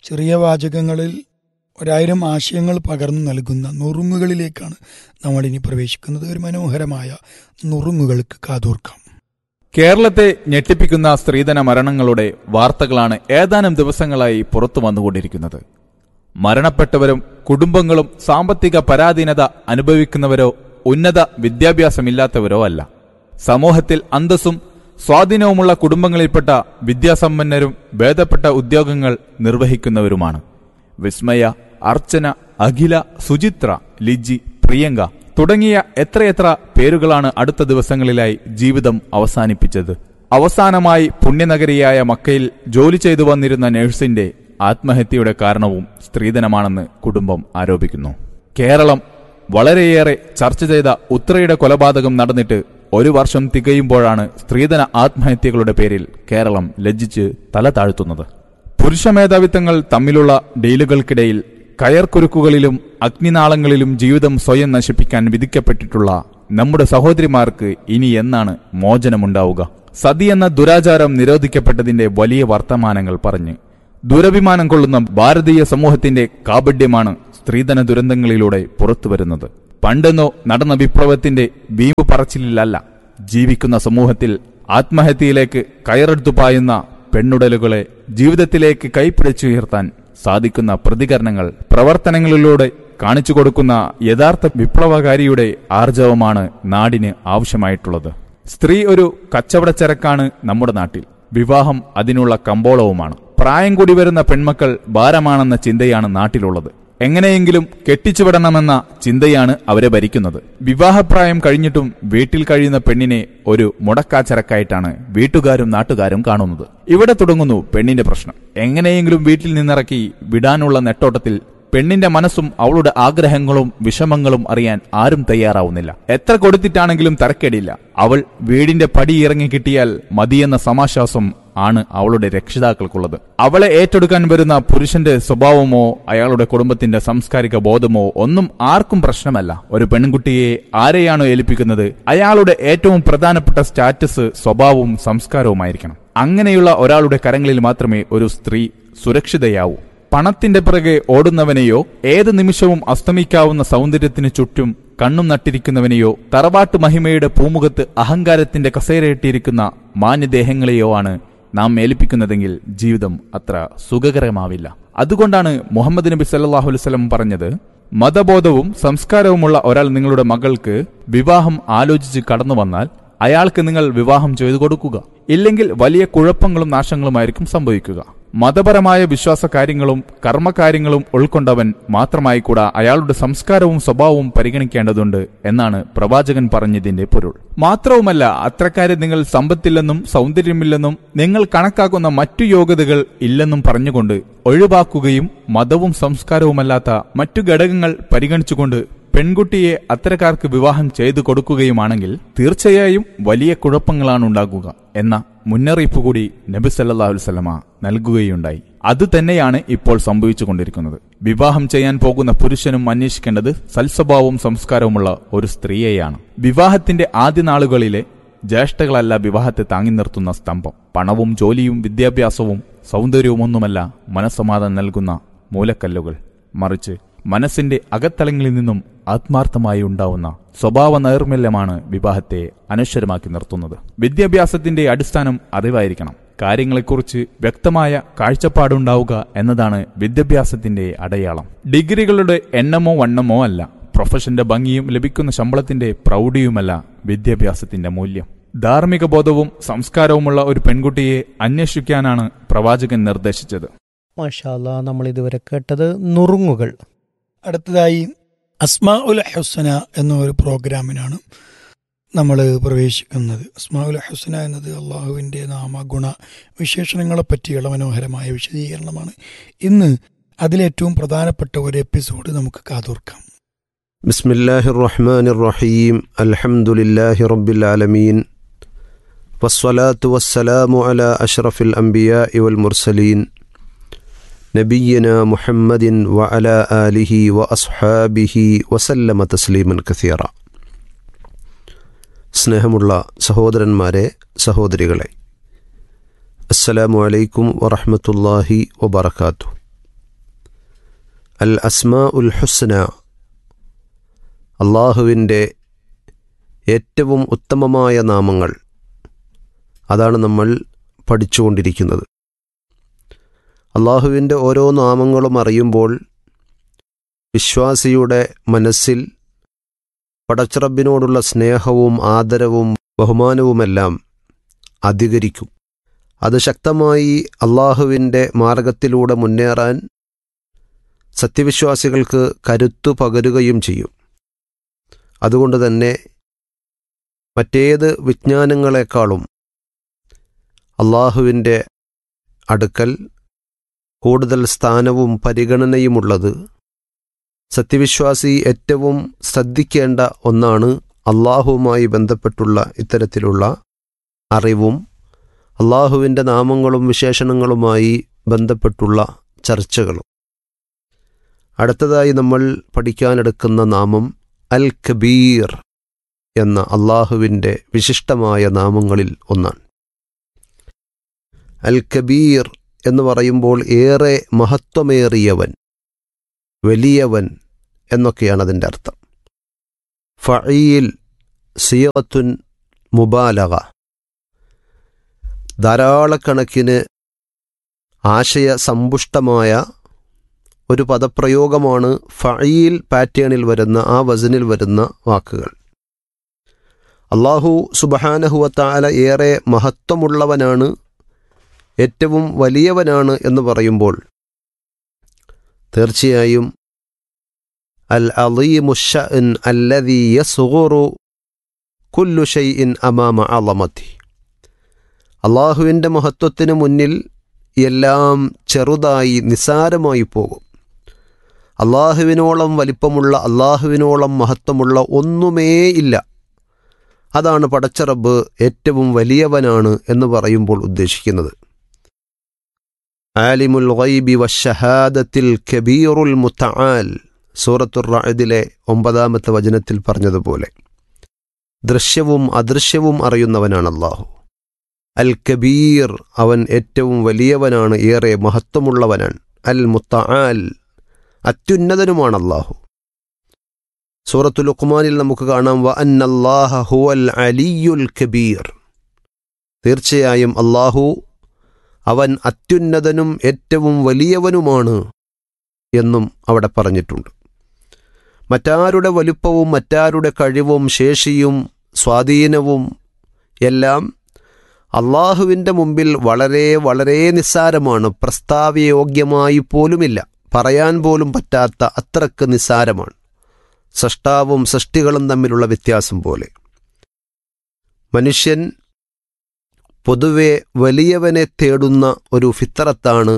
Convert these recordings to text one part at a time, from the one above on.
ചെറിയ വാചകങ്ങളിൽ ഒരായിരം ആശയങ്ങൾ പകർന്നു നൽകുന്ന നുറുങ്ങുകളിലേക്കാണ് നമ്മൾ ഇനി പ്രവേശിക്കുന്നത് ഒരു മനോഹരമായ നുറുങ്ങുകൾക്ക് കാതോർക്കാം കേരളത്തെ ഞെട്ടിപ്പിക്കുന്ന സ്ത്രീധന മരണങ്ങളുടെ വാർത്തകളാണ് ഏതാനും ദിവസങ്ങളായി പുറത്തു വന്നുകൊണ്ടിരിക്കുന്നത് മരണപ്പെട്ടവരും കുടുംബങ്ങളും സാമ്പത്തിക പരാധീനത അനുഭവിക്കുന്നവരോ ഉന്നത വിദ്യാഭ്യാസമില്ലാത്തവരോ അല്ല സമൂഹത്തിൽ അന്തസ്സും സ്വാധീനവുമുള്ള കുടുംബങ്ങളിൽപ്പെട്ട വിദ്യാസമ്പന്നരും ഭേദപ്പെട്ട ഉദ്യോഗങ്ങൾ നിർവഹിക്കുന്നവരുമാണ് വിസ്മയ അർച്ചന അഖില സുചിത്ര ലിജി പ്രിയങ്ക തുടങ്ങിയ എത്രയെത്ര പേരുകളാണ് അടുത്ത ദിവസങ്ങളിലായി ജീവിതം അവസാനിപ്പിച്ചത് അവസാനമായി പുണ്യനഗരിയായ മക്കയിൽ ജോലി ചെയ്തു വന്നിരുന്ന നഴ്സിന്റെ ആത്മഹത്യയുടെ കാരണവും സ്ത്രീധനമാണെന്ന് കുടുംബം ആരോപിക്കുന്നു കേരളം വളരെയേറെ ചർച്ച ചെയ്ത ഉത്രയുടെ കൊലപാതകം നടന്നിട്ട് ഒരു വർഷം തികയുമ്പോഴാണ് സ്ത്രീധന ആത്മഹത്യകളുടെ പേരിൽ കേരളം ലജ്ജിച്ച് തല താഴ്ത്തുന്നത് പുരുഷ മേധാവിത്വങ്ങൾ തമ്മിലുള്ള ഡീലുകൾക്കിടയിൽ കയർക്കുരുക്കുകളിലും അഗ്നിനാളങ്ങളിലും ജീവിതം സ്വയം നശിപ്പിക്കാൻ വിധിക്കപ്പെട്ടിട്ടുള്ള നമ്മുടെ സഹോദരിമാർക്ക് ഇനി എന്നാണ് മോചനമുണ്ടാവുക സതി എന്ന ദുരാചാരം നിരോധിക്കപ്പെട്ടതിന്റെ വലിയ വർത്തമാനങ്ങൾ പറഞ്ഞ് ദുരഭിമാനം കൊള്ളുന്ന ഭാരതീയ സമൂഹത്തിന്റെ കാപഡ്യമാണ് സ്ത്രീധന ദുരന്തങ്ങളിലൂടെ പുറത്തുവരുന്നത് പണ്ടെന്നോ നടന്ന വിപ്ലവത്തിന്റെ വീമ്പ് പറച്ചിലല്ല ജീവിക്കുന്ന സമൂഹത്തിൽ ആത്മഹത്യയിലേക്ക് കയറെടുത്തു പായുന്ന പെണ്ണുടലുകളെ ജീവിതത്തിലേക്ക് കൈപ്പിടിച്ചുയർത്താൻ സാധിക്കുന്ന പ്രതികരണങ്ങൾ പ്രവർത്തനങ്ങളിലൂടെ കാണിച്ചു കൊടുക്കുന്ന യഥാർത്ഥ വിപ്ലവകാരിയുടെ ആർജവമാണ് നാടിന് ആവശ്യമായിട്ടുള്ളത് സ്ത്രീ ഒരു കച്ചവടച്ചരക്കാണ് നമ്മുടെ നാട്ടിൽ വിവാഹം അതിനുള്ള കമ്പോളവുമാണ് പ്രായം കൂടി വരുന്ന പെൺമക്കൾ ഭാരമാണെന്ന ചിന്തയാണ് നാട്ടിലുള്ളത് എങ്ങനെയെങ്കിലും കെട്ടിച്ചുവിടണമെന്ന ചിന്തയാണ് അവരെ ഭരിക്കുന്നത് വിവാഹപ്രായം കഴിഞ്ഞിട്ടും വീട്ടിൽ കഴിയുന്ന പെണ്ണിനെ ഒരു മുടക്കാച്ചരക്കായിട്ടാണ് വീട്ടുകാരും നാട്ടുകാരും കാണുന്നത് ഇവിടെ തുടങ്ങുന്നു പെണ്ണിന്റെ പ്രശ്നം എങ്ങനെയെങ്കിലും വീട്ടിൽ നിന്നിറക്കി വിടാനുള്ള നെട്ടോട്ടത്തിൽ പെണ്ണിന്റെ മനസ്സും അവളുടെ ആഗ്രഹങ്ങളും വിഷമങ്ങളും അറിയാൻ ആരും തയ്യാറാവുന്നില്ല എത്ര കൊടുത്തിട്ടാണെങ്കിലും തരക്കേടില്ല അവൾ വീടിന്റെ പടി ഇറങ്ങി കിട്ടിയാൽ മതിയെന്ന സമാശ്വാസം ആണ് അവളുടെ രക്ഷിതാക്കൾക്കുള്ളത് അവളെ ഏറ്റെടുക്കാൻ വരുന്ന പുരുഷന്റെ സ്വഭാവമോ അയാളുടെ കുടുംബത്തിന്റെ സാംസ്കാരിക ബോധമോ ഒന്നും ആർക്കും പ്രശ്നമല്ല ഒരു പെൺകുട്ടിയെ ആരെയാണോ ഏൽപ്പിക്കുന്നത് അയാളുടെ ഏറ്റവും പ്രധാനപ്പെട്ട സ്റ്റാറ്റസ് സ്വഭാവവും സംസ്കാരവുമായിരിക്കണം അങ്ങനെയുള്ള ഒരാളുടെ കരങ്ങളിൽ മാത്രമേ ഒരു സ്ത്രീ സുരക്ഷിതയാവൂ പണത്തിന്റെ പിറകെ ഓടുന്നവനെയോ ഏത് നിമിഷവും അസ്തമിക്കാവുന്ന സൗന്ദര്യത്തിന് ചുറ്റും കണ്ണും നട്ടിരിക്കുന്നവനെയോ തറവാട്ട് മഹിമയുടെ പൂമുഖത്ത് അഹങ്കാരത്തിന്റെ കസേരയിട്ടിരിക്കുന്ന മാന്യദേഹങ്ങളെയോ ആണ് നാം ഏൽപ്പിക്കുന്നതെങ്കിൽ ജീവിതം അത്ര സുഖകരമാവില്ല അതുകൊണ്ടാണ് മുഹമ്മദ് നബി സല്ലാഹു വസ്ലം പറഞ്ഞത് മതബോധവും സംസ്കാരവുമുള്ള ഒരാൾ നിങ്ങളുടെ മകൾക്ക് വിവാഹം ആലോചിച്ച് കടന്നു വന്നാൽ അയാൾക്ക് നിങ്ങൾ വിവാഹം ചെയ്തു കൊടുക്കുക ഇല്ലെങ്കിൽ വലിയ കുഴപ്പങ്ങളും നാശങ്ങളുമായിരിക്കും സംഭവിക്കുക മതപരമായ വിശ്വാസ കാര്യങ്ങളും കർമ്മകാര്യങ്ങളും ഉൾക്കൊണ്ടവൻ മാത്രമായി കൂടാ അയാളുടെ സംസ്കാരവും സ്വഭാവവും പരിഗണിക്കേണ്ടതുണ്ട് എന്നാണ് പ്രവാചകൻ പറഞ്ഞതിന്റെ പൊരുൾ മാത്രവുമല്ല അത്രക്കാരെ നിങ്ങൾ സമ്പത്തില്ലെന്നും സൗന്ദര്യമില്ലെന്നും നിങ്ങൾ കണക്കാക്കുന്ന മറ്റു യോഗ്യതകൾ ഇല്ലെന്നും പറഞ്ഞുകൊണ്ട് ഒഴിവാക്കുകയും മതവും സംസ്കാരവുമല്ലാത്ത മറ്റു ഘടകങ്ങൾ പരിഗണിച്ചുകൊണ്ട് പെൺകുട്ടിയെ അത്തരക്കാർക്ക് വിവാഹം ചെയ്തു കൊടുക്കുകയുമാണെങ്കിൽ തീർച്ചയായും വലിയ കുഴപ്പങ്ങളാണ് ഉണ്ടാകുക എന്ന മുന്നറിയിപ്പ് കൂടി നബി സല്ലാഹു വസ്ലമ നൽകുകയുണ്ടായി അത് തന്നെയാണ് ഇപ്പോൾ സംഭവിച്ചുകൊണ്ടിരിക്കുന്നത് വിവാഹം ചെയ്യാൻ പോകുന്ന പുരുഷനും അന്വേഷിക്കേണ്ടത് സൽസ്വഭാവവും സംസ്കാരവുമുള്ള ഒരു സ്ത്രീയെയാണ് വിവാഹത്തിന്റെ ആദ്യ നാളുകളിലെ ജ്യേഷ്ഠകളല്ല വിവാഹത്തെ താങ്ങി നിർത്തുന്ന സ്തംഭം പണവും ജോലിയും വിദ്യാഭ്യാസവും സൗന്ദര്യവുമൊന്നുമല്ല മനസ്സമാധാനം നൽകുന്ന മൂലക്കല്ലുകൾ മറിച്ച് മനസ്സിന്റെ അകത്തളങ്ങളിൽ നിന്നും ആത്മാർത്ഥമായി ഉണ്ടാവുന്ന സ്വഭാവ നൈർമല്യമാണ് വിവാഹത്തെ അനശ്വരമാക്കി നിർത്തുന്നത് വിദ്യാഭ്യാസത്തിന്റെ അടിസ്ഥാനം അറിവായിരിക്കണം കാര്യങ്ങളെക്കുറിച്ച് വ്യക്തമായ കാഴ്ചപ്പാടുണ്ടാവുക എന്നതാണ് വിദ്യാഭ്യാസത്തിന്റെ അടയാളം ഡിഗ്രികളുടെ എണ്ണമോ വണ്ണമോ അല്ല പ്രൊഫഷന്റെ ഭംഗിയും ലഭിക്കുന്ന ശമ്പളത്തിന്റെ പ്രൗഢിയുമല്ല വിദ്യാഭ്യാസത്തിന്റെ മൂല്യം ധാർമ്മിക ബോധവും സംസ്കാരവുമുള്ള ഒരു പെൺകുട്ടിയെ അന്വേഷിക്കാനാണ് പ്രവാചകൻ നിർദ്ദേശിച്ചത് മാഷാല്ല നമ്മൾ ഇതുവരെ കേട്ടത് നുറുങ്ങുകൾ അടുത്തതായി അസ്മാ ഉൽ ഹുസന എന്ന ഒരു പ്രോഗ്രാമിനാണ് നമ്മൾ പ്രവേശിക്കുന്നത് അസ്മാ ഉൽ ഹുസന എന്നത് അള്ളാഹുവിൻ്റെ നാമഗുണ വിശേഷണങ്ങളെ പറ്റിയുള്ള മനോഹരമായ വിശദീകരണമാണ് ഇന്ന് അതിലേറ്റവും പ്രധാനപ്പെട്ട ഒരു എപ്പിസോഡ് നമുക്ക് കാതോർക്കാം بسم الله الرحمن الرحيم الحمد لله رب العالمين والصلاة والسلام على أشرف الأنبياء والمرسلين نبينا محمد وعلى آله وأصحابه وسلم تسليما كثيرا സ്നേഹമുള്ള സഹോദരന്മാരെ സഹോദരികളെ അസ്സലാമു അലൈക്കും വറഹ്മത്തുള്ളാഹി വബറകാതുഹു അൽ അസ്മാ ഉൽ ഹുസ്ന അള്ളാഹുവിൻ്റെ ഏറ്റവും ഉത്തമമായ നാമങ്ങൾ അതാണ് നമ്മൾ പഠിച്ചുകൊണ്ടിരിക്കുന്നത് അള്ളാഹുവിൻ്റെ ഓരോ നാമങ്ങളും അറിയുമ്പോൾ വിശ്വാസിയുടെ മനസ്സിൽ പടച്ചിറബിനോടുള്ള സ്നേഹവും ആദരവും ബഹുമാനവുമെല്ലാം അധികരിക്കും അത് ശക്തമായി അള്ളാഹുവിൻ്റെ മാർഗത്തിലൂടെ മുന്നേറാൻ സത്യവിശ്വാസികൾക്ക് കരുത്തു പകരുകയും ചെയ്യും അതുകൊണ്ട് തന്നെ മറ്റേത് വിജ്ഞാനങ്ങളെക്കാളും അള്ളാഹുവിൻ്റെ അടുക്കൽ കൂടുതൽ സ്ഥാനവും പരിഗണനയുമുള്ളത് സത്യവിശ്വാസി ഏറ്റവും ശ്രദ്ധിക്കേണ്ട ഒന്നാണ് അള്ളാഹുവുമായി ബന്ധപ്പെട്ടുള്ള ഇത്തരത്തിലുള്ള അറിവും അള്ളാഹുവിൻ്റെ നാമങ്ങളും വിശേഷണങ്ങളുമായി ബന്ധപ്പെട്ടുള്ള ചർച്ചകളും അടുത്തതായി നമ്മൾ പഠിക്കാനെടുക്കുന്ന നാമം അൽ കബീർ എന്ന അള്ളാഹുവിൻ്റെ വിശിഷ്ടമായ നാമങ്ങളിൽ ഒന്നാണ് അൽ കബീർ എന്ന് പറയുമ്പോൾ ഏറെ മഹത്വമേറിയവൻ വലിയവൻ എന്നൊക്കെയാണ് അതിൻ്റെ അർത്ഥം ഫഈൽ സിയത്തുൻ മുബാലക ധാരാളക്കണക്കിന് ആശയ സമ്പുഷ്ടമായ ഒരു പദപ്രയോഗമാണ് ഫഈൽ പാറ്റേണിൽ വരുന്ന ആ വസനിൽ വരുന്ന വാക്കുകൾ അള്ളാഹു സുബഹാനഹുവത്താല ഏറെ മഹത്വമുള്ളവനാണ് ഏറ്റവും വലിയവനാണ് എന്ന് പറയുമ്പോൾ തീർച്ചയായും അൽ അലീമുഷൻ അല്ലദീ യസുഗുറു കുല്ലു ഷൈഇൻ അമാമ അളമതി അള്ളാഹുവിൻ്റെ മഹത്വത്തിന് മുന്നിൽ എല്ലാം ചെറുതായി നിസാരമായി പോകും അള്ളാഹുവിനോളം വലിപ്പമുള്ള അള്ളാഹുവിനോളം മഹത്വമുള്ള ഒന്നുമേ ഇല്ല അതാണ് പടച്ചറബ് ഏറ്റവും വലിയവനാണ് എന്ന് പറയുമ്പോൾ ഉദ്ദേശിക്കുന്നത് ആലിമുൽ ഗൈബി വഷഹാദത്തിൽ കബീറുൽ മുത്തആൽ സൂറത്തുർ റഅദിലെ ഒമ്പതാമത്തെ വചനത്തിൽ പറഞ്ഞതുപോലെ ദൃശ്യവും അദൃശ്യവും അറിയുന്നവനാണ് അള്ളാഹു അൽ കബീർ അവൻ ഏറ്റവും വലിയവനാണ് ഏറെ മഹത്വമുള്ളവനാണ് അൽ മുത്തആൽ അത്യുന്നതനുമാണ് അള്ളാഹു സൂറത്തു ലുഖ്മാനിൽ നമുക്ക് കാണാം വ അന്നല്ലാഹ ഹുവൽ അലിയുൽ കബീർ തീർച്ചയായും അള്ളാഹു അവൻ അത്യുന്നതനും ഏറ്റവും വലിയവനുമാണ് എന്നും അവിടെ പറഞ്ഞിട്ടുണ്ട് മറ്റാരുടെ വലുപ്പവും മറ്റാരുടെ കഴിവും ശേഷിയും സ്വാധീനവും എല്ലാം അള്ളാഹുവിൻ്റെ മുമ്പിൽ വളരെ വളരെ നിസ്സാരമാണ് പ്രസ്താവയോഗ്യമായി പോലുമില്ല പറയാൻ പോലും പറ്റാത്ത അത്രക്ക് നിസ്സാരമാണ് സൃഷ്ടാവും സൃഷ്ടികളും തമ്മിലുള്ള വ്യത്യാസം പോലെ മനുഷ്യൻ പൊതുവെ വലിയവനെ തേടുന്ന ഒരു ഫിത്തറത്താണ്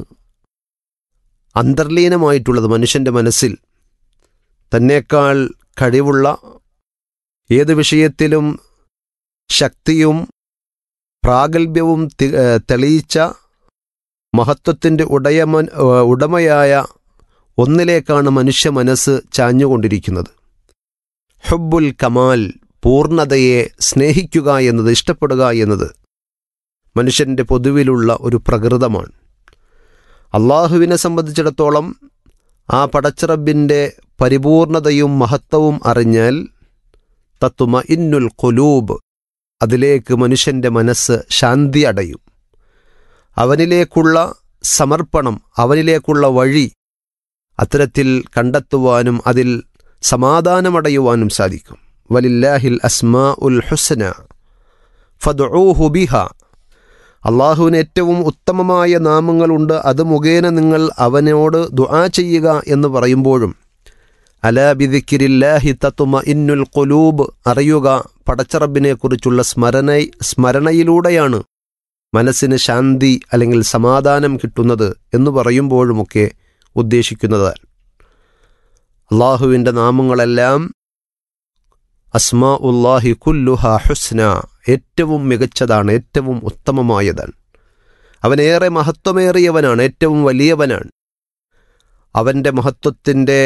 അന്തർലീനമായിട്ടുള്ളത് മനുഷ്യൻ്റെ മനസ്സിൽ തന്നേക്കാൾ കഴിവുള്ള ഏത് വിഷയത്തിലും ശക്തിയും പ്രാഗൽഭ്യവും തി- ഏ, തെളിയിച്ച മഹത്വത്തിൻ്റെ ഉടയമൻ ഏ, ഉടമയായ ഒന്നിലേക്കാണ് മനുഷ്യ മനസ്സ് ചാഞ്ഞുകൊണ്ടിരിക്കുന്നത് ഹുബുൽ കമാൽ പൂർണ്ണതയെ സ്നേഹിക്കുക എന്നത് ഇഷ്ടപ്പെടുക എന്നത് മനുഷ്യൻ്റെ പൊതുവിലുള്ള ഒരു പ്രകൃതമാണ് അള്ളാഹുവിനെ സംബന്ധിച്ചിടത്തോളം ആ പടച്ചിറബിൻ്റെ പരിപൂർണതയും മഹത്വവും അറിഞ്ഞാൽ തത്തുമ ഇന്നുൽ കൊലൂബ് അതിലേക്ക് മനുഷ്യൻ്റെ മനസ്സ് ശാന്തി അടയും അവനിലേക്കുള്ള സമർപ്പണം അവനിലേക്കുള്ള വഴി അത്തരത്തിൽ കണ്ടെത്തുവാനും അതിൽ സമാധാനമടയുവാനും സാധിക്കും വലില്ലാഹിൽ അസ്മാ ഉൽ ഹുസ്ന ഫദ്ഊഹു ബിഹ അള്ളാഹുവിന് ഏറ്റവും ഉത്തമമായ നാമങ്ങളുണ്ട് അത് മുഖേന നിങ്ങൾ അവനോട് ദുആ ചെയ്യുക എന്ന് പറയുമ്പോഴും അലാ ബിദിക്കിരില്ലാഹി തത്തുമ ഇന്നുൽ കൊലൂബ് അറിയുക പടച്ചറബിനെക്കുറിച്ചുള്ള സ്മരണ സ്മരണയിലൂടെയാണ് മനസ്സിന് ശാന്തി അല്ലെങ്കിൽ സമാധാനം കിട്ടുന്നത് എന്ന് പറയുമ്പോഴുമൊക്കെ ഉദ്ദേശിക്കുന്നത് അള്ളാഹുവിൻ്റെ നാമങ്ങളെല്ലാം അസ്മാ ഉല്ലാഹി കുല്ലുഹ ഹുസ്ന ഏറ്റവും മികച്ചതാണ് ഏറ്റവും ഉത്തമമായതാണ് അവനേറെ മഹത്വമേറിയവനാണ് ഏറ്റവും വലിയവനാണ് അവൻ്റെ മഹത്വത്തിൻ്റെ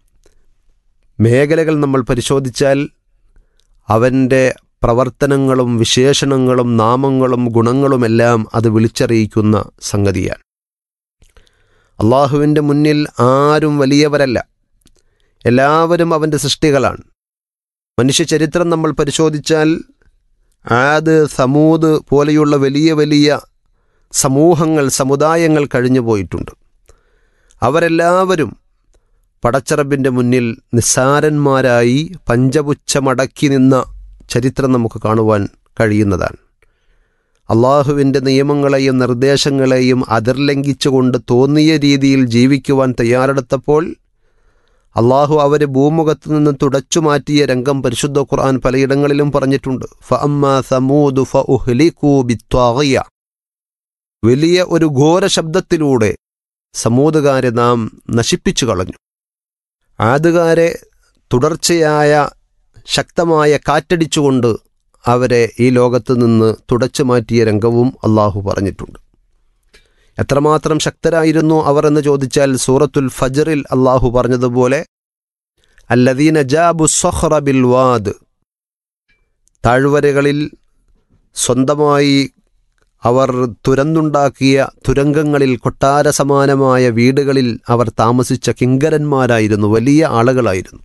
മേഖലകൾ നമ്മൾ പരിശോധിച്ചാൽ അവൻ്റെ പ്രവർത്തനങ്ങളും വിശേഷണങ്ങളും നാമങ്ങളും ഗുണങ്ങളുമെല്ലാം അത് വിളിച്ചറിയിക്കുന്ന സംഗതിയാണ് അള്ളാഹുവിൻ്റെ മുന്നിൽ ആരും വലിയവരല്ല എല്ലാവരും അവൻ്റെ സൃഷ്ടികളാണ് മനുഷ്യ ചരിത്രം നമ്മൾ പരിശോധിച്ചാൽ ആദ് സമൂത് പോലെയുള്ള വലിയ വലിയ സമൂഹങ്ങൾ സമുദായങ്ങൾ കഴിഞ്ഞു പോയിട്ടുണ്ട് അവരെല്ലാവരും പടച്ചറബിൻ്റെ മുന്നിൽ നിസ്സാരന്മാരായി പഞ്ചപുച്ഛമടക്കി നിന്ന ചരിത്രം നമുക്ക് കാണുവാൻ കഴിയുന്നതാണ് അള്ളാഹുവിൻ്റെ നിയമങ്ങളെയും നിർദ്ദേശങ്ങളെയും അതിർലംഘിച്ചുകൊണ്ട് തോന്നിയ രീതിയിൽ ജീവിക്കുവാൻ തയ്യാറെടുത്തപ്പോൾ അള്ളാഹു അവരെ ഭൂമുഖത്ത് നിന്ന് തുടച്ചു മാറ്റിയ രംഗം പരിശുദ്ധ ഖുർആൻ പലയിടങ്ങളിലും പറഞ്ഞിട്ടുണ്ട് ഫ അമ്മ സമൂദു ഫ ഉഹ്ലിഖൂ ബിത്വാഗിയ വലിയ ഒരു ഘോര ശബ്ദത്തിലൂടെ സമൂതുകാരെ നാം നശിപ്പിച്ചു കളഞ്ഞു ആദുകാരെ തുടർച്ചയായ ശക്തമായ കാറ്റടിച്ചുകൊണ്ട് അവരെ ഈ ലോകത്ത് നിന്ന് തുടച്ചു മാറ്റിയ രംഗവും അള്ളാഹു പറഞ്ഞിട്ടുണ്ട് എത്രമാത്രം ശക്തരായിരുന്നു അവർ എന്ന് ചോദിച്ചാൽ സൂറത്തുൽ ഫജറിൽ അള്ളാഹു പറഞ്ഞതുപോലെ അല്ലദീന ജാബു സൊഹ്റ ബിൽ വാദ് താഴ്വരകളിൽ സ്വന്തമായി അവർ തുരന്നുണ്ടാക്കിയ തുരങ്കങ്ങളിൽ കൊട്ടാര സമാനമായ വീടുകളിൽ അവർ താമസിച്ച കിങ്കരന്മാരായിരുന്നു വലിയ ആളുകളായിരുന്നു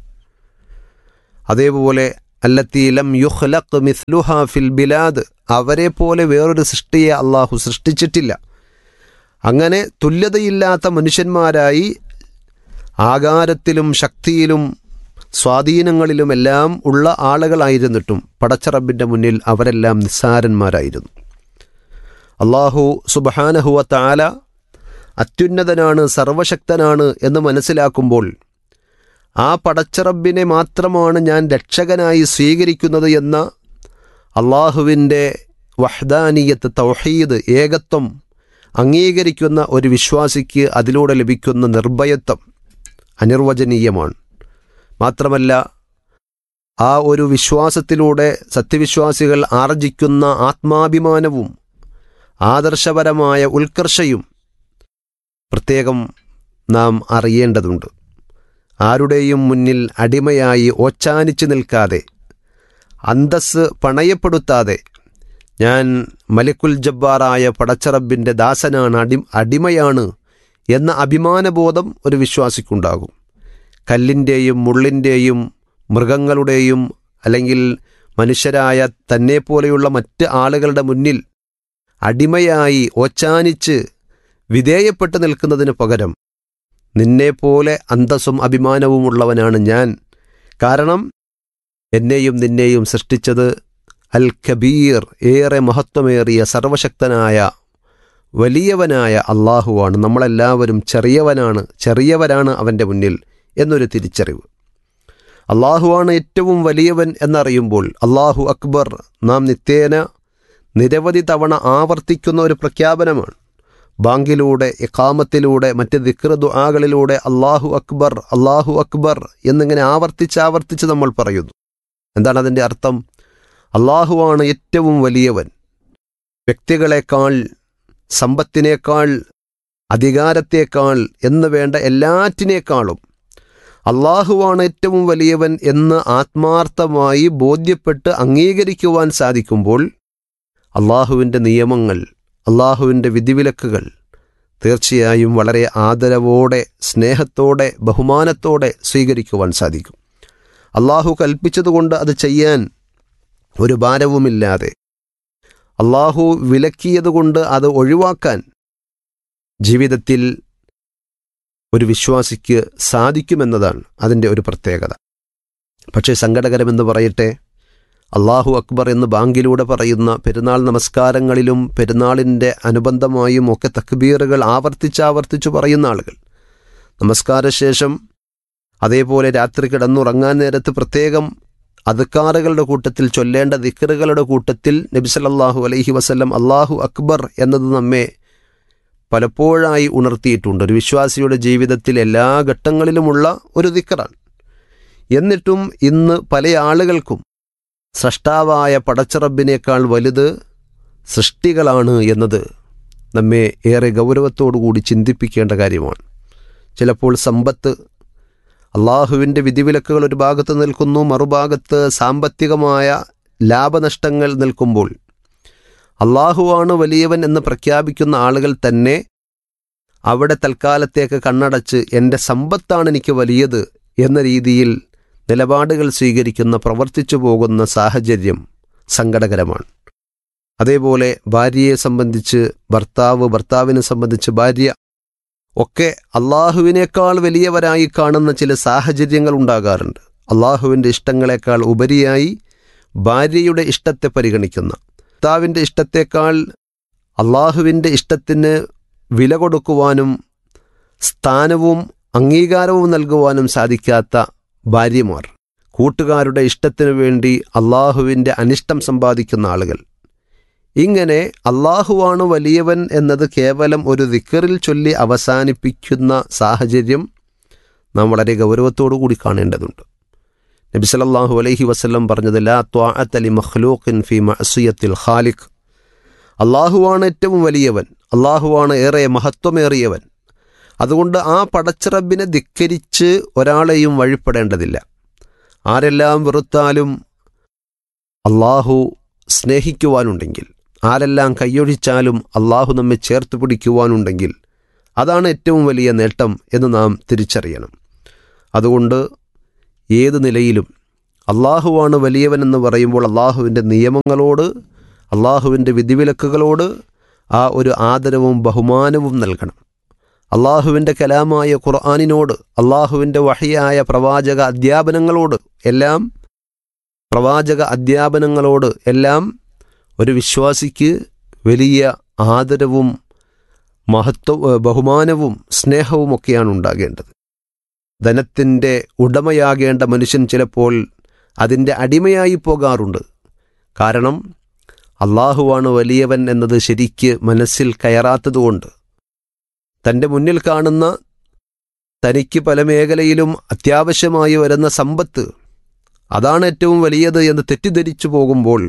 അതേപോലെ അല്ലത്തീലം യുഹ്ലഖ് മിസ്ലുഹ ഫിൽ ബിലാദ് അവരെ പോലെ വേറൊരു സൃഷ്ടിയെ അള്ളാഹു സൃഷ്ടിച്ചിട്ടില്ല അങ്ങനെ തുല്യതയില്ലാത്ത മനുഷ്യന്മാരായി ആകാരത്തിലും ശക്തിയിലും സ്വാധീനങ്ങളിലുമെല്ലാം ഉള്ള ആളുകളായിരുന്നിട്ടും പടച്ചറബിൻ്റെ മുന്നിൽ അവരെല്ലാം നിസ്സാരന്മാരായിരുന്നു അള്ളാഹു സുബഹാനഹുവ താല അത്യുന്നതനാണ് സർവശക്തനാണ് എന്ന് മനസ്സിലാക്കുമ്പോൾ ആ പടച്ചറബിനെ മാത്രമാണ് ഞാൻ രക്ഷകനായി സ്വീകരിക്കുന്നത് എന്ന അള്ളാഹുവിൻ്റെ വഹ്ദാനീയത്ത് തൗഹീദ് ഏകത്വം അംഗീകരിക്കുന്ന ഒരു വിശ്വാസിക്ക് അതിലൂടെ ലഭിക്കുന്ന നിർഭയത്വം അനിർവചനീയമാണ് മാത്രമല്ല ആ ഒരു വിശ്വാസത്തിലൂടെ സത്യവിശ്വാസികൾ ആർജിക്കുന്ന ആത്മാഭിമാനവും ആദർശപരമായ ഉത്കർഷയും പ്രത്യേകം നാം അറിയേണ്ടതുണ്ട് ആരുടെയും മുന്നിൽ അടിമയായി ഓച്ചാനിച്ചു നിൽക്കാതെ അന്തസ് പണയപ്പെടുത്താതെ ഞാൻ മലിക്കുൽ ജബ്ബാറായ പടച്ചറബിൻ്റെ ദാസനാണ് അടി അടിമയാണ് എന്ന അഭിമാനബോധം ഒരു വിശ്വാസിക്കുണ്ടാകും കല്ലിൻ്റെയും മുള്ളിൻ്റെയും മൃഗങ്ങളുടെയും അല്ലെങ്കിൽ മനുഷ്യരായ തന്നെപ്പോലെയുള്ള മറ്റ് ആളുകളുടെ മുന്നിൽ അടിമയായി ഓച്ചാനിച്ച് വിധേയപ്പെട്ട് നിൽക്കുന്നതിന് പകരം നിന്നെപ്പോലെ അന്തസ്സും അഭിമാനവുമുള്ളവനാണ് ഞാൻ കാരണം എന്നെയും നിന്നെയും സൃഷ്ടിച്ചത് അൽ കബീർ ഏറെ മഹത്വമേറിയ സർവശക്തനായ വലിയവനായ അള്ളാഹുവാണ് നമ്മളെല്ലാവരും ചെറിയവനാണ് ചെറിയവരാണ് അവൻ്റെ മുന്നിൽ എന്നൊരു തിരിച്ചറിവ് അള്ളാഹുവാണ് ഏറ്റവും വലിയവൻ എന്നറിയുമ്പോൾ അള്ളാഹു അക്ബർ നാം നിത്യേന നിരവധി തവണ ആവർത്തിക്കുന്ന ഒരു പ്രഖ്യാപനമാണ് ബാങ്കിലൂടെ ഇഖാമത്തിലൂടെ മറ്റ് ദിക്ര ദുആകളിലൂടെ അള്ളാഹു അക്ബർ അള്ളാഹു അക്ബർ എന്നിങ്ങനെ ആവർത്തിച്ച് ആവർത്തിച്ച് നമ്മൾ പറയുന്നു എന്താണ് അതിൻ്റെ അർത്ഥം അള്ളാഹുവാണ് ഏറ്റവും വലിയവൻ വ്യക്തികളെക്കാൾ സമ്പത്തിനേക്കാൾ അധികാരത്തേക്കാൾ എന്ന് വേണ്ട എല്ലാറ്റിനേക്കാളും അള്ളാഹുവാണ് ഏറ്റവും വലിയവൻ എന്ന് ആത്മാർത്ഥമായി ബോധ്യപ്പെട്ട് അംഗീകരിക്കുവാൻ സാധിക്കുമ്പോൾ അള്ളാഹുവിൻ്റെ നിയമങ്ങൾ അള്ളാഹുവിൻ്റെ വിധിവിലക്കുകൾ തീർച്ചയായും വളരെ ആദരവോടെ സ്നേഹത്തോടെ ബഹുമാനത്തോടെ സ്വീകരിക്കുവാൻ സാധിക്കും അള്ളാഹു കൽപ്പിച്ചതുകൊണ്ട് അത് ചെയ്യാൻ ഒരു ഭാരവുമില്ലാതെ അള്ളാഹു വിലക്കിയതുകൊണ്ട് അത് ഒഴിവാക്കാൻ ജീവിതത്തിൽ ഒരു വിശ്വാസിക്ക് സാധിക്കുമെന്നതാണ് അതിൻ്റെ ഒരു പ്രത്യേകത പക്ഷേ സങ്കടകരമെന്ന് പറയട്ടെ അള്ളാഹു അക്ബർ എന്ന് ബാങ്കിലൂടെ പറയുന്ന പെരുന്നാൾ നമസ്കാരങ്ങളിലും പെരുന്നാളിൻ്റെ അനുബന്ധമായും ഒക്കെ തക്ബീറുകൾ ആവർത്തിച്ചാവർത്തിച്ചു പറയുന്ന ആളുകൾ നമസ്കാരശേഷം അതേപോലെ രാത്രി കിടന്നുറങ്ങാൻ നേരത്ത് പ്രത്യേകം അധികാറുകളുടെ കൂട്ടത്തിൽ ചൊല്ലേണ്ട ദിക്കറുകളുടെ കൂട്ടത്തിൽ നബിസലല്ലാഹു അലൈഹി വസല്ലം അള്ളാഹു അക്ബർ എന്നത് നമ്മെ പലപ്പോഴായി ഉണർത്തിയിട്ടുണ്ട് ഒരു വിശ്വാസിയുടെ ജീവിതത്തിൽ എല്ലാ ഘട്ടങ്ങളിലുമുള്ള ഒരു ദിക്കറാണ് എന്നിട്ടും ഇന്ന് പല ആളുകൾക്കും സ്രഷ്ടാവായ പടച്ചറബിനേക്കാൾ വലുത് സൃഷ്ടികളാണ് എന്നത് നമ്മെ ഏറെ ഗൗരവത്തോടുകൂടി ചിന്തിപ്പിക്കേണ്ട കാര്യമാണ് ചിലപ്പോൾ സമ്പത്ത് അള്ളാഹുവിൻ്റെ വിധിവിലക്കുകൾ ഒരു ഭാഗത്ത് നിൽക്കുന്നു മറുഭാഗത്ത് സാമ്പത്തികമായ ലാഭനഷ്ടങ്ങൾ നിൽക്കുമ്പോൾ അള്ളാഹുവാണ് വലിയവൻ എന്ന് പ്രഖ്യാപിക്കുന്ന ആളുകൾ തന്നെ അവിടെ തൽക്കാലത്തേക്ക് കണ്ണടച്ച് എൻ്റെ സമ്പത്താണ് എനിക്ക് വലിയത് എന്ന രീതിയിൽ നിലപാടുകൾ സ്വീകരിക്കുന്ന പ്രവർത്തിച്ചു പോകുന്ന സാഹചര്യം സങ്കടകരമാണ് അതേപോലെ ഭാര്യയെ സംബന്ധിച്ച് ഭർത്താവ് ഭർത്താവിനെ സംബന്ധിച്ച് ഭാര്യ ഒക്കെ അള്ളാഹുവിനേക്കാൾ വലിയവരായി കാണുന്ന ചില സാഹചര്യങ്ങൾ ഉണ്ടാകാറുണ്ട് അള്ളാഹുവിൻ്റെ ഇഷ്ടങ്ങളെക്കാൾ ഉപരിയായി ഭാര്യയുടെ ഇഷ്ടത്തെ പരിഗണിക്കുന്ന ഭർത്താവിൻ്റെ ഇഷ്ടത്തേക്കാൾ അള്ളാഹുവിൻ്റെ ഇഷ്ടത്തിന് വില കൊടുക്കുവാനും സ്ഥാനവും അംഗീകാരവും നൽകുവാനും സാധിക്കാത്ത ഭാര്യമാർ കൂട്ടുകാരുടെ ഇഷ്ടത്തിനു വേണ്ടി അള്ളാഹുവിൻ്റെ അനിഷ്ടം സമ്പാദിക്കുന്ന ആളുകൾ ഇങ്ങനെ അള്ളാഹുവാണ് വലിയവൻ എന്നത് കേവലം ഒരു ദിക്കറിൽ ചൊല്ലി അവസാനിപ്പിക്കുന്ന സാഹചര്യം നാം വളരെ ഗൗരവത്തോടു കൂടി കാണേണ്ടതുണ്ട് നബി സല്ലല്ലാഹു അലൈഹി വസല്ലം പറഞ്ഞത് ലാ ത്വാഅത്തലി മഖ്ലൂഖിൻ ഫി മഅസിയത്തിൽ ഖാലിഖ് അള്ളാഹുവാണ് ഏറ്റവും വലിയവൻ അള്ളാഹുവാണ് ഏറെ മഹത്വമേറിയവൻ അതുകൊണ്ട് ആ പടച്ചിറബിനെ ധിക്കരിച്ച് ഒരാളെയും വഴിപ്പെടേണ്ടതില്ല ആരെല്ലാം വെറുത്താലും അള്ളാഹു സ്നേഹിക്കുവാനുണ്ടെങ്കിൽ ആരെല്ലാം കൈയൊഴിച്ചാലും അള്ളാഹു നമ്മെ ചേർത്ത് പിടിക്കുവാനുണ്ടെങ്കിൽ അതാണ് ഏറ്റവും വലിയ നേട്ടം എന്ന് നാം തിരിച്ചറിയണം അതുകൊണ്ട് ഏത് നിലയിലും അള്ളാഹുവാണ് വലിയവനെന്ന് പറയുമ്പോൾ അള്ളാഹുവിൻ്റെ നിയമങ്ങളോട് അള്ളാഹുവിൻ്റെ വിധിവിലക്കുകളോട് ആ ഒരു ആദരവും ബഹുമാനവും നൽകണം അള്ളാഹുവിൻ്റെ കലാമായ ഖുർആാനിനോട് അള്ളാഹുവിൻ്റെ വഹിയായ പ്രവാചക അധ്യാപനങ്ങളോട് എല്ലാം പ്രവാചക അധ്യാപനങ്ങളോട് എല്ലാം ഒരു വിശ്വാസിക്ക് വലിയ ആദരവും മഹത്വ ബഹുമാനവും സ്നേഹവുമൊക്കെയാണ് ഉണ്ടാകേണ്ടത് ധനത്തിൻ്റെ ഉടമയാകേണ്ട മനുഷ്യൻ ചിലപ്പോൾ അതിൻ്റെ അടിമയായി പോകാറുണ്ട് കാരണം അള്ളാഹുവാണ് വലിയവൻ എന്നത് ശരിക്ക് മനസ്സിൽ കയറാത്തതുകൊണ്ട് തൻ്റെ മുന്നിൽ കാണുന്ന തനിക്ക് പല മേഖലയിലും അത്യാവശ്യമായി വരുന്ന സമ്പത്ത് അതാണ് ഏറ്റവും വലിയത് എന്ന് തെറ്റിദ്ധരിച്ചു പോകുമ്പോൾ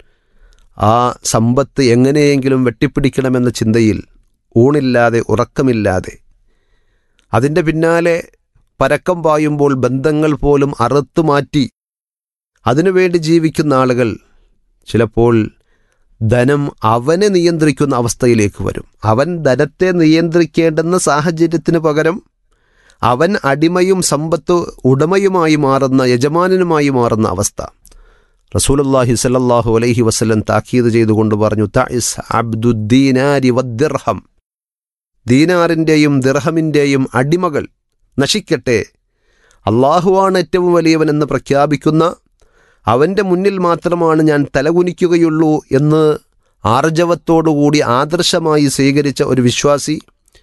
ആ സമ്പത്ത് എങ്ങനെയെങ്കിലും വെട്ടിപ്പിടിക്കണമെന്ന ചിന്തയിൽ ഊണില്ലാതെ ഉറക്കമില്ലാതെ അതിൻ്റെ പിന്നാലെ പരക്കം പായുമ്പോൾ ബന്ധങ്ങൾ പോലും അറുത്തു മാറ്റി അതിനുവേണ്ടി ജീവിക്കുന്ന ആളുകൾ ചിലപ്പോൾ ധനം അവനെ നിയന്ത്രിക്കുന്ന അവസ്ഥയിലേക്ക് വരും അവൻ ധനത്തെ നിയന്ത്രിക്കേണ്ടുന്ന സാഹചര്യത്തിന് പകരം അവൻ അടിമയും സമ്പത്ത് ഉടമയുമായി മാറുന്ന യജമാനനുമായി മാറുന്ന അവസ്ഥ റസൂലുല്ലാഹി സല്ലല്ലാഹു അലൈഹി വസല്ലം താക്കീത് ചെയ്തുകൊണ്ട് പറഞ്ഞു തഇസ് അബ്ദുദ്ദീനാരി വദ്ദിർഹം ദീനാറിൻ്റെയും ദിർഹമിൻ്റെയും അടിമകൾ നശിക്കട്ടെ അള്ളാഹുവാണ് ഏറ്റവും വലിയവനെന്ന് പ്രഖ്യാപിക്കുന്ന അവൻ്റെ മുന്നിൽ മാത്രമാണ് ഞാൻ തലകുനിക്കുകയുള്ളൂ എന്ന് ആർജവത്തോടുകൂടി ആദർശമായി സ്വീകരിച്ച ഒരു വിശ്വാസി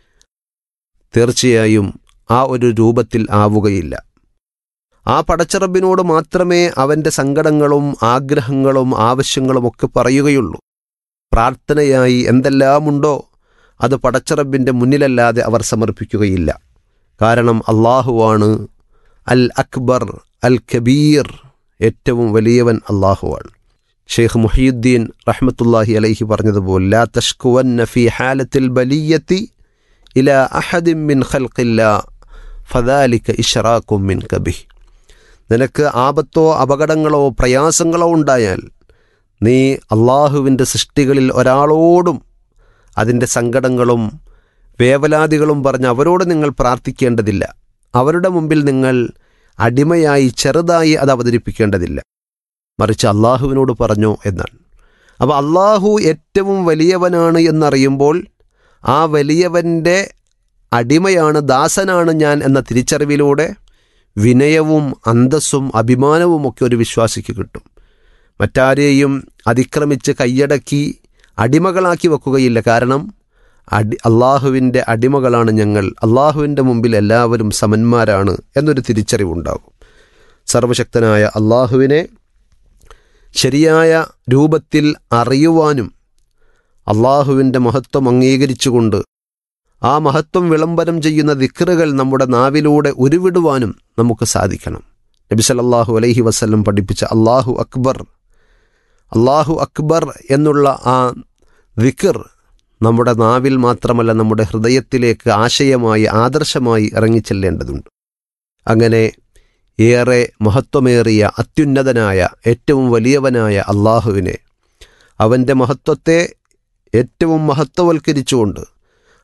തീർച്ചയായും ആ ഒരു രൂപത്തിൽ ആവുകയില്ല ആ പടച്ചിറബിനോട് മാത്രമേ അവൻ്റെ സങ്കടങ്ങളും ആഗ്രഹങ്ങളും ആവശ്യങ്ങളും ഒക്കെ പറയുകയുള്ളൂ പ്രാർത്ഥനയായി എന്തെല്ലാമുണ്ടോ അത് പടച്ചിറബിൻ്റെ മുന്നിലല്ലാതെ അവർ സമർപ്പിക്കുകയില്ല കാരണം അള്ളാഹുവാണ് അൽ അക്ബർ അൽ കബീർ ഏറ്റവും വലിയവൻ അള്ളാഹുവാണ് ഷെയ്ഖ് മുഹിയുദ്ദീൻ റഹ്മത്തുല്ലാഹി അലൈഹി പറഞ്ഞതുപോലെ ലാ തഷ്കുവൻ ഫി ഹാലത്തിൽ ബലിയത്തി ഇല അഹദിൻ മിൻ ഖൽഖില്ല ഫദാലിക ഇഷറാക്കും മിൻ കബിഹ് നിനക്ക് ആപത്തോ അപകടങ്ങളോ പ്രയാസങ്ങളോ ഉണ്ടായാൽ നീ അള്ളാഹുവിൻ്റെ സൃഷ്ടികളിൽ ഒരാളോടും അതിൻ്റെ സങ്കടങ്ങളും വേവലാതികളും പറഞ്ഞ് അവരോട് നിങ്ങൾ പ്രാർത്ഥിക്കേണ്ടതില്ല അവരുടെ മുമ്പിൽ നിങ്ങൾ അടിമയായി ചെറുതായി അത് അവതരിപ്പിക്കേണ്ടതില്ല മറിച്ച് അള്ളാഹുവിനോട് പറഞ്ഞു എന്നാണ് അപ്പോൾ അള്ളാഹു ഏറ്റവും വലിയവനാണ് എന്നറിയുമ്പോൾ ആ വലിയവൻ്റെ അടിമയാണ് ദാസനാണ് ഞാൻ എന്ന തിരിച്ചറിവിലൂടെ വിനയവും അന്തസ്സും അഭിമാനവും ഒക്കെ ഒരു വിശ്വാസിക്ക് കിട്ടും മറ്റാരെയും അതിക്രമിച്ച് കൈയടക്കി അടിമകളാക്കി വെക്കുകയില്ല കാരണം അടി അള്ളാഹുവിൻ്റെ അടിമകളാണ് ഞങ്ങൾ അള്ളാഹുവിൻ്റെ മുമ്പിൽ എല്ലാവരും സമന്മാരാണ് എന്നൊരു തിരിച്ചറിവുണ്ടാകും സർവശക്തനായ അള്ളാഹുവിനെ ശരിയായ രൂപത്തിൽ അറിയുവാനും അള്ളാഹുവിൻ്റെ മഹത്വം അംഗീകരിച്ചുകൊണ്ട് ആ മഹത്വം വിളംബരം ചെയ്യുന്ന ദിക്റുകൾ നമ്മുടെ നാവിലൂടെ ഉരുവിടുവാനും നമുക്ക് സാധിക്കണം നബി സല്ലല്ലാഹു അലൈഹി വസല്ലം പഠിപ്പിച്ച അള്ളാഹു അക്ബർ അള്ളാഹു അക്ബർ എന്നുള്ള ആ ദിക്ർ നമ്മുടെ നാവിൽ മാത്രമല്ല നമ്മുടെ ഹൃദയത്തിലേക്ക് ആശയമായി ആദർശമായി ഇറങ്ങിച്ചെല്ലേണ്ടതുണ്ട് അങ്ങനെ ഏറെ മഹത്വമേറിയ അത്യുന്നതനായ ഏറ്റവും വലിയവനായ അള്ളാഹുവിനെ അവൻ്റെ മഹത്വത്തെ ഏറ്റവും മഹത്വവൽക്കരിച്ചുകൊണ്ട്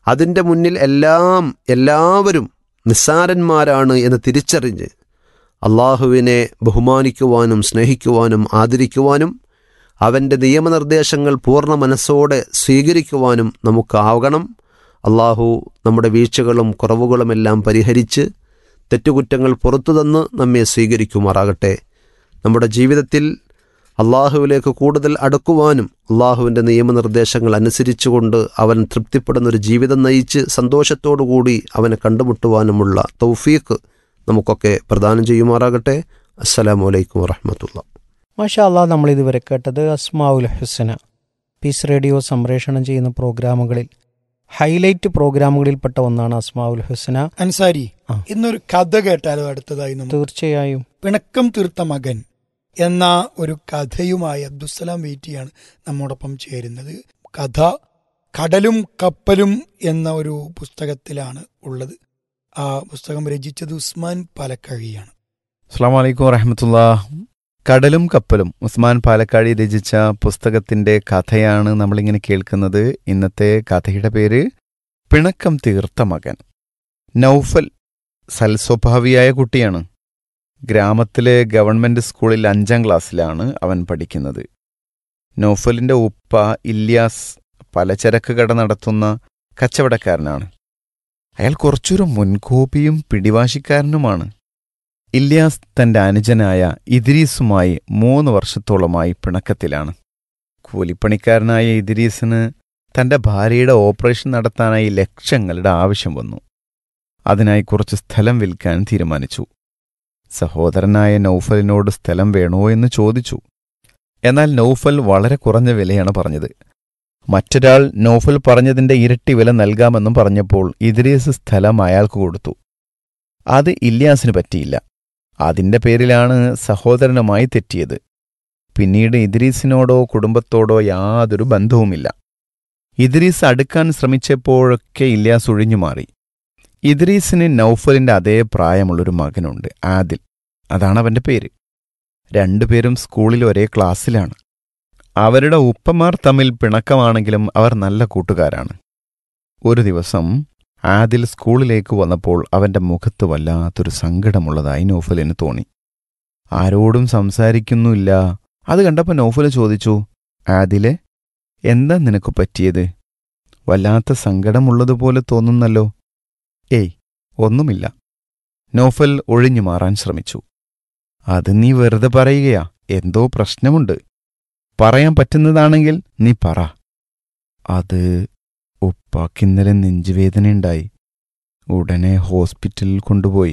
അതിൻ്റെ മുന്നിൽ എല്ലാം എല്ലാവരും നിസ്സാരന്മാരാണ് എന്ന് തിരിച്ചറിഞ്ഞ് അള്ളാഹുവിനെ ബഹുമാനിക്കുവാനും സ്നേഹിക്കുവാനും ആദരിക്കുവാനും അവൻ്റെ നിയമനിർദ്ദേശങ്ങൾ പൂർണ്ണ മനസ്സോടെ സ്വീകരിക്കുവാനും നമുക്കാവണം അള്ളാഹു നമ്മുടെ വീഴ്ചകളും കുറവുകളുമെല്ലാം പരിഹരിച്ച് തെറ്റുകുറ്റങ്ങൾ പുറത്തു തന്ന് നമ്മെ സ്വീകരിക്കുമാറാകട്ടെ നമ്മുടെ ജീവിതത്തിൽ അള്ളാഹുവിലേക്ക് കൂടുതൽ അടുക്കുവാനും അള്ളാഹുവിൻ്റെ നിയമനിർദ്ദേശങ്ങൾ അനുസരിച്ചുകൊണ്ട് അവൻ തൃപ്തിപ്പെടുന്നൊരു ജീവിതം നയിച്ച് സന്തോഷത്തോടുകൂടി അവനെ കണ്ടുമുട്ടുവാനുമുള്ള തൗഫീഖ് നമുക്കൊക്കെ പ്രദാനം ചെയ്യുമാറാകട്ടെ അസ്സലാമു അലൈക്കും വറഹമത്തുള്ള മാഷാ അല്ലാ നമ്മൾ ഇതുവരെ കേട്ടത് അസ്മാഉൽ ഹുസന പീസ് റേഡിയോ സംപ്രേഷണം ചെയ്യുന്ന പ്രോഗ്രാമുകളിൽ ഹൈലൈറ്റ് പ്രോഗ്രാമുകളിൽപ്പെട്ട ഒന്നാണ് അസ്മാഉൽ ഹുസന അൻസാരി ആ. ഇന്നൊരു കഥ കേട്ടാലോ അടുത്തതായി നമുക്ക് തീർച്ചയായും പിണക്കം തീർത്ത മകൻ എന്ന ഒരു കഥയുമായി അബ്ദുസലാം വീറ്റിയാണ് നമ്മോടൊപ്പം ചേരുന്നത് കഥ കടലും കപ്പലും എന്ന ഒരു പുസ്തകത്തിലാണ് ഉള്ളത് ആ പുസ്തകം രചിച്ചത് ഉസ്മാൻ പാലക്കഴിയാണ് അസ്സാം വലൈക്കും വറഹമത്തുള്ള കടലും കപ്പലും ഉസ്മാൻ പാലക്കാടി രചിച്ച പുസ്തകത്തിന്റെ കഥയാണ് നമ്മളിങ്ങനെ കേൾക്കുന്നത് ഇന്നത്തെ കഥയുടെ പേര് പിണക്കം തീർത്ത മകൻ നൗഫൽ സൽസ്വഭാവിയായ കുട്ടിയാണ് ഗ്രാമത്തിലെ ഗവൺമെന്റ് സ്കൂളിൽ അഞ്ചാം ക്ലാസ്സിലാണ് അവൻ പഠിക്കുന്നത് നൗഫലിന്റെ ഉപ്പ ഇല്യാസ് പലചരക്ക് കട നടത്തുന്ന കച്ചവടക്കാരനാണ് അയാൾ കുറച്ചൊരു മുൻകോപിയും പിടിവാശിക്കാരനുമാണ് ഇല്യാസ് തന്റെ അനുജനായ ഇദ്രീസുമായി മൂന്ന് വർഷത്തോളമായി പിണക്കത്തിലാണ് കൂലിപ്പണിക്കാരനായ ഇദ്രീസിന് തന്റെ ഭാര്യയുടെ ഓപ്പറേഷൻ നടത്താനായി ലക്ഷങ്ങളുടെ ആവശ്യം വന്നു അതിനായി കുറച്ച് സ്ഥലം വിൽക്കാൻ തീരുമാനിച്ചു സഹോദരനായ നൗഫലിനോട് സ്ഥലം വേണോ എന്ന് ചോദിച്ചു എന്നാൽ നൗഫൽ വളരെ കുറഞ്ഞ വിലയാണ് പറഞ്ഞത് മറ്റൊരാൾ നൗഫൽ പറഞ്ഞതിന്റെ ഇരട്ടി വില നൽകാമെന്നും പറഞ്ഞപ്പോൾ ഇദ്രീസ് സ്ഥലം അയാൾക്ക് കൊടുത്തു അത് ഇല്യാസിന് പറ്റിയില്ല അതിന്റെ പേരിലാണ് സഹോദരനുമായി തെറ്റിയത് പിന്നീട് ഇദ്രീസിനോടോ കുടുംബത്തോടോ യാതൊരു ബന്ധവുമില്ല ഇദ്രീസ് അടുക്കാൻ ശ്രമിച്ചപ്പോഴൊക്കെ ഇല്യാസ് ഒഴിഞ്ഞുമാറി ഇദ്രീസിന് നൗഫലിന്റെ അതേ പ്രായമുള്ളൊരു മകനുണ്ട് ആദിൽ അതാണ് അവന്റെ പേര് രണ്ടുപേരും സ്കൂളിൽ ഒരേ ക്ലാസ്സിലാണ് അവരുടെ ഉപ്പമാർ തമ്മിൽ പിണക്കമാണെങ്കിലും അവർ നല്ല കൂട്ടുകാരാണ് ഒരു ദിവസം ആദിൽ സ്കൂളിലേക്ക് വന്നപ്പോൾ അവന്റെ മുഖത്ത് വല്ലാത്തൊരു സങ്കടമുള്ളതായി നൗഫലിന് തോന്നി ആരോടും സംസാരിക്കുന്നുമില്ല അത് കണ്ടപ്പോൾ നൗഫൽ ചോദിച്ചു ആദിലെ എന്താ നിനക്ക് പറ്റിയത് വല്ലാത്ത സങ്കടമുള്ളതുപോലെ തോന്നുന്നല്ലോ ഏയ് ഒന്നുമില്ല നോഫൽ ഒഴിഞ്ഞു മാറാൻ ശ്രമിച്ചു അത് നീ വെറുതെ പറയുകയാ എന്തോ പ്രശ്നമുണ്ട് പറയാൻ പറ്റുന്നതാണെങ്കിൽ നീ പറ അത് ഉപ്പാക്കിന്നലെ നെഞ്ചുവേദനയുണ്ടായി ഉടനെ ഹോസ്പിറ്റലിൽ കൊണ്ടുപോയി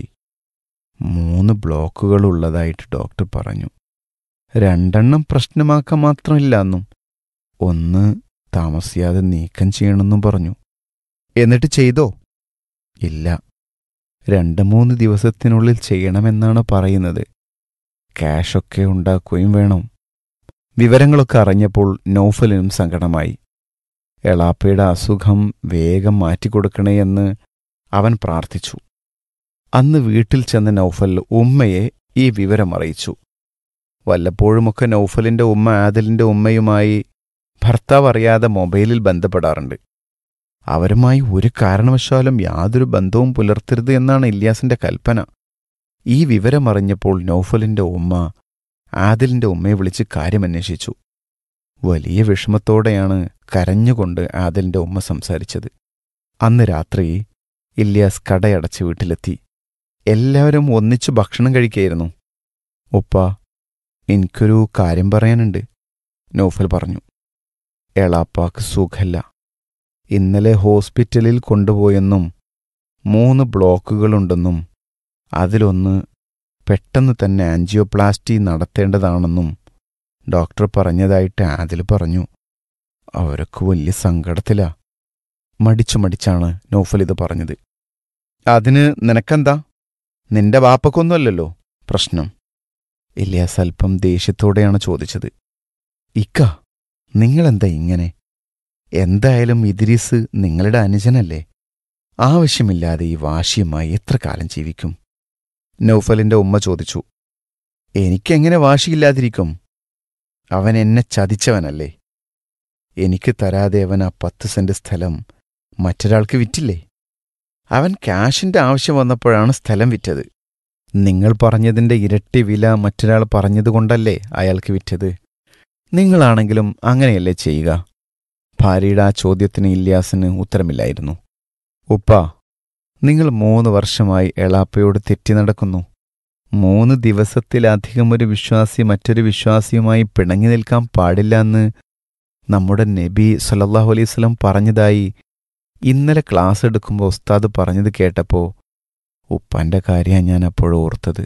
മൂന്ന് ബ്ലോക്കുകൾ ഉള്ളതായിട്ട് ഡോക്ടർ പറഞ്ഞു രണ്ടെണ്ണം പ്രശ്നമാക്കാൻ മാത്രമില്ല എന്നും ഒന്ന് താമസിയാതെ നീക്കം ചെയ്യണമെന്നും പറഞ്ഞു എന്നിട്ട് ചെയ്തോ ഇല്ല രണ്ട് മൂന്ന് ദിവസത്തിനുള്ളിൽ ചെയ്യണമെന്നാണ് പറയുന്നത് ക്യാഷൊക്കെ ഉണ്ടാക്കുകയും വേണം വിവരങ്ങളൊക്കെ അറിഞ്ഞപ്പോൾ നൗഫലിനും സങ്കടമായി എളാപ്പയുടെ അസുഖം വേഗം മാറ്റിക്കൊടുക്കണേ എന്ന് അവൻ പ്രാർത്ഥിച്ചു അന്ന് വീട്ടിൽ ചെന്ന നൗഫൽ ഉമ്മയെ ഈ വിവരം അറിയിച്ചു വല്ലപ്പോഴുമൊക്കെ നൗഫലിന്റെ ഉമ്മ ആദിലിന്റെ ഉമ്മയുമായി ഭർത്താവ് അറിയാതെ മൊബൈലിൽ ബന്ധപ്പെടാറുണ്ട് അവരുമായി ഒരു കാരണവശാലും യാതൊരു ബന്ധവും പുലർത്തരുത് എന്നാണ് ഇല്യാസിന്റെ കൽപ്പന ഈ വിവരമറിഞ്ഞപ്പോൾ നൗഫലിന്റെ ഉമ്മ ആദിലിന്റെ ഉമ്മയെ വിളിച്ച് കാര്യമന്വേഷിച്ചു വലിയ വിഷമത്തോടെയാണ് കരഞ്ഞുകൊണ്ട് ആദിലിന്റെ ഉമ്മ സംസാരിച്ചത് അന്ന് രാത്രി ഇല്യാസ് കടയടച്ച് വീട്ടിലെത്തി എല്ലാവരും ഒന്നിച്ചു ഭക്ഷണം കഴിക്കുകയായിരുന്നു ഉപ്പ എനിക്കൊരു കാര്യം പറയാനുണ്ട് നൗഫൽ പറഞ്ഞു എളാപ്പാക്ക് സുഖല്ല ഇന്നലെ ഹോസ്പിറ്റലിൽ കൊണ്ടുപോയെന്നും മൂന്ന് ബ്ലോക്കുകളുണ്ടെന്നും അതിലൊന്ന് പെട്ടെന്ന് തന്നെ ആൻജിയോപ്ലാസ്റ്റി നടത്തേണ്ടതാണെന്നും ഡോക്ടർ പറഞ്ഞതായിട്ട് ആദിൽ പറഞ്ഞു അവരൊക്കെ വലിയ സങ്കടത്തിലാ മടിച്ചു മടിച്ചാണ് നോഫൽ ഇത് പറഞ്ഞത് അതിന് നിനക്കെന്താ നിന്റെ വാപ്പക്കൊന്നുമല്ലല്ലോ പ്രശ്നം ഇല്യാസ് അല്പം ദേഷ്യത്തോടെയാണ് ചോദിച്ചത് ഇക്ക നിങ്ങളെന്താ ഇങ്ങനെ എന്തായാലും ഇദ്രീസ് നിങ്ങളുടെ അനുജനല്ലേ ആവശ്യമില്ലാതെ ഈ വാശിയുമായി എത്ര കാലം ജീവിക്കും നൗഫലിന്റെ ഉമ്മ ചോദിച്ചു എനിക്കെങ്ങനെ വാശിയില്ലാതിരിക്കും അവൻ എന്നെ ചതിച്ചവനല്ലേ എനിക്ക് തരാതെ അവൻ ആ പത്ത് സെന്റ് സ്ഥലം മറ്റൊരാൾക്ക് വിറ്റില്ലേ അവൻ ക്യാഷിന്റെ ആവശ്യം വന്നപ്പോഴാണ് സ്ഥലം വിറ്റത് നിങ്ങൾ പറഞ്ഞതിന്റെ ഇരട്ടി വില മറ്റൊരാൾ പറഞ്ഞതുകൊണ്ടല്ലേ അയാൾക്ക് വിറ്റത് നിങ്ങളാണെങ്കിലും അങ്ങനെയല്ലേ ചെയ്യുക ഭാര്യയുടെ ആ ചോദ്യത്തിന് ഇല്യാസിന് ഉത്തരമില്ലായിരുന്നു ഉപ്പ നിങ്ങൾ മൂന്ന് വർഷമായി എളാപ്പയോട് തെറ്റി നടക്കുന്നു മൂന്ന് ദിവസത്തിലധികം ഒരു വിശ്വാസി മറ്റൊരു വിശ്വാസിയുമായി പിണങ്ങി നിൽക്കാൻ പാടില്ല എന്ന് നമ്മുടെ നബി സല്ലല്ലാഹു അലൈഹി വസല്ലം പറഞ്ഞതായി ഇന്നലെ ക്ലാസ് എടുക്കുമ്പോൾ ഉസ്താദ് പറഞ്ഞത് കേട്ടപ്പോ ഉപ്പാന്റെ കാര്യമാണ് ഞാൻ അപ്പോഴും ഓർത്തത്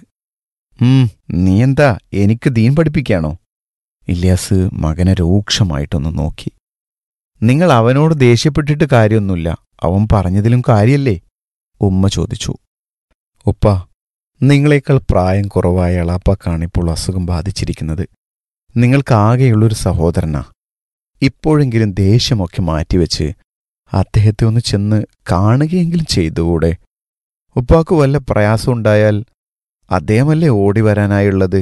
ഉം നീ എന്താ എനിക്ക് ദീൻ പഠിപ്പിക്കാണോ ഇല്യാസ് മകനെ രൂക്ഷമായിട്ടൊന്ന് നോക്കി നിങ്ങൾ അവനോട് ദേഷ്യപ്പെട്ടിട്ട് കാര്യമൊന്നുമില്ല അവൻ പറഞ്ഞതിലും കാര്യല്ലേ ഉമ്മ ചോദിച്ചു ഉപ്പ നിങ്ങളെക്കാൾ പ്രായം കുറവായ എളാപ്പാക്കാണ് ഇപ്പോൾ അസുഖം ബാധിച്ചിരിക്കുന്നത് നിങ്ങൾക്കാകെയുള്ളൊരു സഹോദരനാ ഇപ്പോഴെങ്കിലും ദേഷ്യമൊക്കെ മാറ്റിവെച്ച് അദ്ദേഹത്തെ ഒന്ന് ചെന്ന് കാണുകയെങ്കിലും ചെയ്തുകൂടെ ഉപ്പാക്ക് വല്ല പ്രയാസമുണ്ടായാൽ അദ്ദേഹമല്ലേ ഓടി വരാനായുള്ളത്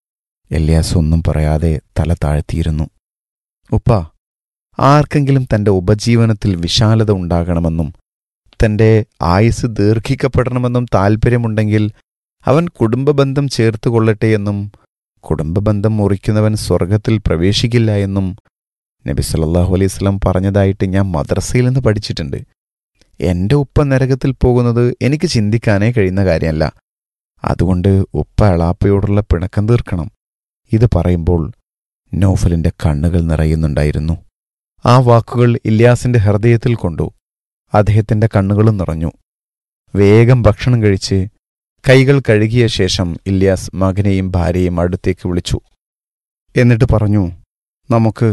എല്യാസ് ഒന്നും പറയാതെ തല താഴ്ത്തിയിരുന്നു ഉപ്പ ആർക്കെങ്കിലും തന്റെ ഉപജീവനത്തിൽ വിശാലത ഉണ്ടാകണമെന്നും തന്റെ ആയുസ് ദീർഘിക്കപ്പെടണമെന്നും താൽപ്പര്യമുണ്ടെങ്കിൽ അവൻ കുടുംബബന്ധം ചേർത്ത് കൊള്ളട്ടെയെന്നും കുടുംബബന്ധം മുറിക്കുന്നവൻ സ്വർഗത്തിൽ പ്രവേശിക്കില്ല എന്നും നബി സല്ലല്ലാഹു അലൈഹി വസല്ലം പറഞ്ഞതായിട്ട് ഞാൻ മദ്രസയിൽ നിന്ന് പഠിച്ചിട്ടുണ്ട് എന്റെ ഉപ്പ നരകത്തിൽ പോകുന്നത് എനിക്ക് ചിന്തിക്കാനേ കഴിയുന്ന കാര്യമല്ല അതുകൊണ്ട് ഉപ്പ എളാപ്പയോടുള്ള പിണക്കം തീർക്കണം ഇത് പറയുമ്പോൾ നോഫലിന്റെ കണ്ണുകൾ നിറയുന്നുണ്ടായിരുന്നു ആ വാക്കുകൾ ഇല്യാസിന്റെ ഹൃദയത്തിൽ കൊണ്ടു അദ്ദേഹത്തിന്റെ കണ്ണുകളും നിറഞ്ഞു വേഗം ഭക്ഷണം കഴിച്ച് കൈകൾ കഴുകിയ ശേഷം ഇല്യാസ് മകനെയും ഭാര്യയും അടുത്തേക്ക് വിളിച്ചു എന്നിട്ട് പറഞ്ഞു നമുക്ക്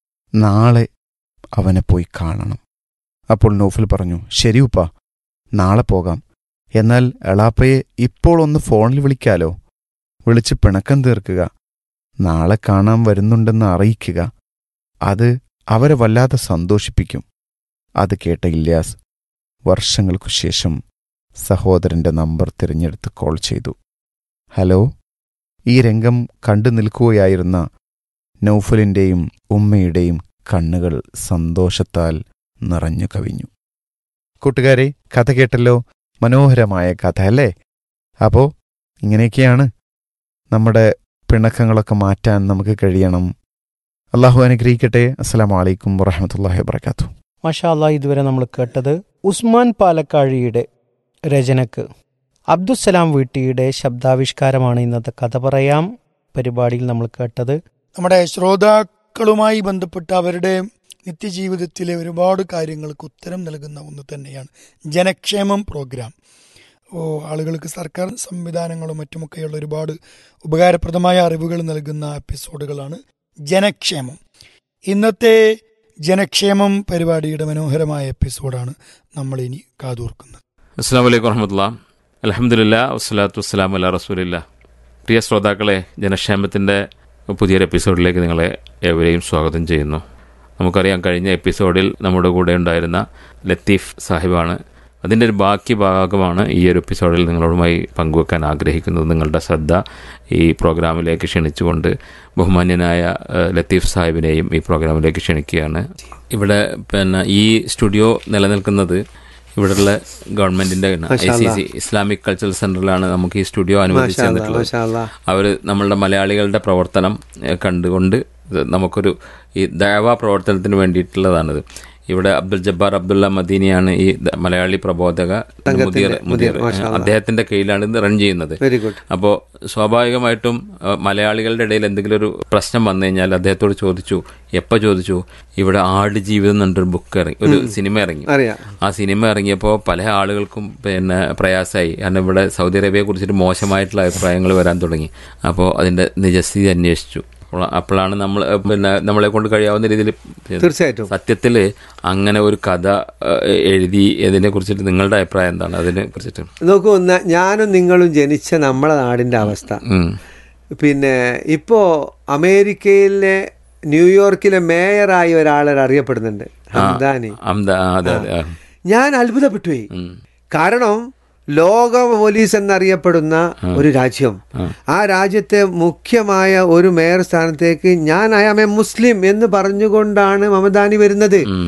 നാളെ അവനെ പോയി കാണണം അപ്പോൾ നോഫൽ പറഞ്ഞു ശരി ഉപ്പ നാളെ പോകാം എന്നാൽ എളാപ്പയെ ഇപ്പോൾ ഒന്ന് ഫോണിൽ വിളിക്കാലോ വിളിച്ച് പിണക്കം തീർക്കുക നാളെ കാണാൻ വരുന്നുണ്ടെന്ന് അറിയിക്കുക അത് അവരെ വല്ലാതെ സന്തോഷിപ്പിക്കും അത് കേട്ട ഇല്യാസ് വർഷങ്ങൾക്കു ശേഷം സഹോദരന്റെ നമ്പർ തിരഞ്ഞെടുത്ത് കോൾ ചെയ്തു ഹലോ ഈ രംഗം കണ്ടു നിൽക്കുകയായിരുന്ന നൗഫലിന്റെയും ഉമ്മയുടെയും കണ്ണുകൾ സന്തോഷത്താൽ നിറഞ്ഞു കവിഞ്ഞു കൂട്ടുകാരെ കഥ കേട്ടല്ലോ മനോഹരമായ കഥ അല്ലേ അപ്പോ ഇങ്ങനെയൊക്കെയാണ് നമ്മുടെ പിണക്കങ്ങളൊക്കെ മാറ്റാൻ നമുക്ക് കഴിയണം അള്ളാഹു അനുഗ്രഹിക്കട്ടെ അസ്സലാമു അലൈക്കും വറഹമത്തല്ലാഹി വബർക്കാത്തു മാഷാ അല്ലാ ഇതുവരെ നമ്മൾ കേട്ടത് ഉസ്മാൻ പാലക്കാഴിയുടെ രചനക്ക് അബ്ദുസലാം വീട്ടിയുടെ ശബ്ദാവിഷ്കാരമാണ് ഇന്നത്തെ കഥ പറയാം പരിപാടിയിൽ നമ്മൾ കേട്ടത് നമ്മുടെ ശ്രോതാക്കളുമായി ബന്ധപ്പെട്ട് അവരുടെ നിത്യജീവിതത്തിലെ ഒരുപാട് കാര്യങ്ങൾക്ക് ഉത്തരം നൽകുന്ന ഒന്ന് തന്നെയാണ് ജനക്ഷേമം പ്രോഗ്രാം ഓ ആളുകൾക്ക് സർക്കാർ സംവിധാനങ്ങളും മറ്റുമൊക്കെയുള്ള ഒരുപാട് ഉപകാരപ്രദമായ അറിവുകൾ നൽകുന്ന എപ്പിസോഡുകളാണ് ജനക്ഷേമം ഇന്നത്തെ ജനക്ഷേമം പരിപാടിയുടെ മനോഹരമായ എപ്പിസോഡാണ് നമ്മൾ ഇനി കാതോർക്കുന്നത് അസ്സാം വലൈക്കും വറഹമത്തുള്ള അലഹമുല്ല വസ്സലാത്തു വസ്സലാം അല്ല റസൂലില്ല പ്രിയ ശ്രോതാക്കളെ ജനക്ഷേമത്തിൻ്റെ പുതിയൊരു എപ്പിസോഡിലേക്ക് നിങ്ങളെ ഏവരെയും സ്വാഗതം ചെയ്യുന്നു നമുക്കറിയാം കഴിഞ്ഞ എപ്പിസോഡിൽ നമ്മുടെ കൂടെ ഉണ്ടായിരുന്ന ലത്തീഫ് സാഹിബാണ് അതിൻ്റെ ഒരു ബാക്കി ഭാഗമാണ് ഈ ഒരു എപ്പിസോഡിൽ നിങ്ങളോടുമായി പങ്കുവെക്കാൻ ആഗ്രഹിക്കുന്നത് നിങ്ങളുടെ ശ്രദ്ധ ഈ പ്രോഗ്രാമിലേക്ക് ക്ഷണിച്ചുകൊണ്ട് ബഹുമാന്യനായ ഏഹ്, ലത്തീഫ് സാഹിബിനെയും ഈ പ്രോഗ്രാമിലേക്ക് ക്ഷണിക്കുകയാണ് ഇവിടെ പിന്നെ ഈ സ്റ്റുഡിയോ നിലനിൽക്കുന്നത് ഇവിടെയുള്ള ഗവൺമെന്റിന്റെ I C C Islamic cultural സെന്ററിലാണ് നമുക്ക് ഈ സ്റ്റുഡിയോ അനുവദിച്ചു തന്നിട്ടുള്ളത് അവർ നമ്മളുടെ മലയാളികളുടെ പ്രവർത്തനം ഏഹ്, കണ്ടുകൊണ്ട് ഇത് നമുക്കൊരു ഈ ദയവാ പ്രവർത്തനത്തിന് വേണ്ടിയിട്ടുള്ളതാണിത് ഇവിടെ അബ്ദുൽ ജബ്ബാർ അബ്ദുള്ള മദീനിയാണ് ഈ ദ- മലയാളി പ്രബോധക മുദീർ മുദീർ അദ്ദേഹത്തിന്റെ കീഴിലാണ് ഇത് റൺ ചെയ്യുന്നത് വെരി ഗുഡ് അപ്പോൾ സ്വാഭാവികമായിട്ടും അഹ്, മലയാളികളുടെ ഇടയിൽ എന്തെങ്കിലും ഒരു പ്രശ്നം വന്നു കഴിഞ്ഞാൽ അദ്ദേഹത്തോട് ചോദിച്ചു എപ്പോൾ ചോദിച്ചു ഇവിടെ ആട് ജീവിതം എന്നൊരു ബുക്ക് ഇറങ്ങി ഒരു സിനിമ ഇറങ്ങി അറിയാം ആ സിനിമ ഇറങ്ങിയപ്പോൾ പല ആളുകൾക്കും പിന്നെ പ്രയാസമായി കാരണം ഇവിടെ സൗദി അറേബ്യയെ കുറിച്ചിട്ട് മോശമായിട്ടുള്ള അഭിപ്രായങ്ങൾ വരാൻ തുടങ്ങി അപ്പോൾ അതിന്റെ നിജസ്ഥിതി അന്വേഷിച്ചു അപ്പോൾ അപ്പോഴാണ് നമ്മൾ ഏഹ്, പിന്നെ നമ്മളെ കൊണ്ട് കഴിയാവുന്ന രീതിയിൽ തീർച്ചയായിട്ടും സത്യത്തിൽ അങ്ങനെ ഒരു കഥ ഏഹ്, എഴുതി ഇതിനെ കുറിച്ചിട്ട് നിങ്ങളുടെ അഭിപ്രായം എന്താണ് അതിനെ കുറിച്ചിട്ട് നോക്കൂ ന- ഞാനും നിങ്ങളും ജനിച്ച നമ്മുടെ നാടിന്റെ അവസ്ഥ ഉം. പിന്നെ ഇപ്പോ അമേരിക്കയിലെ ന്യൂയോർക്കിലെ മേയറായി ഒരാൾ അറിയപ്പെടുന്നുണ്ട് ഹംദാനി അഹമ്മദ- ആ, അതെ അതെ ആ. ഞാൻ അത്ഭുതപ്പെട്ടു പോയി ഉം. കാരണം ലോക പോലീസ് എന്നറിയപ്പെടുന്ന ഒരു രാജ്യം ആ രാജ്യത്തെ മുഖ്യമായ ഒരു മേയർ സ്ഥാനത്തേക്ക് ഞാൻ ഐ ആം എ മുസ്ലിം എന്ന് പറഞ്ഞുകൊണ്ടാണ് മമദാനി വരുന്നത് ഉം.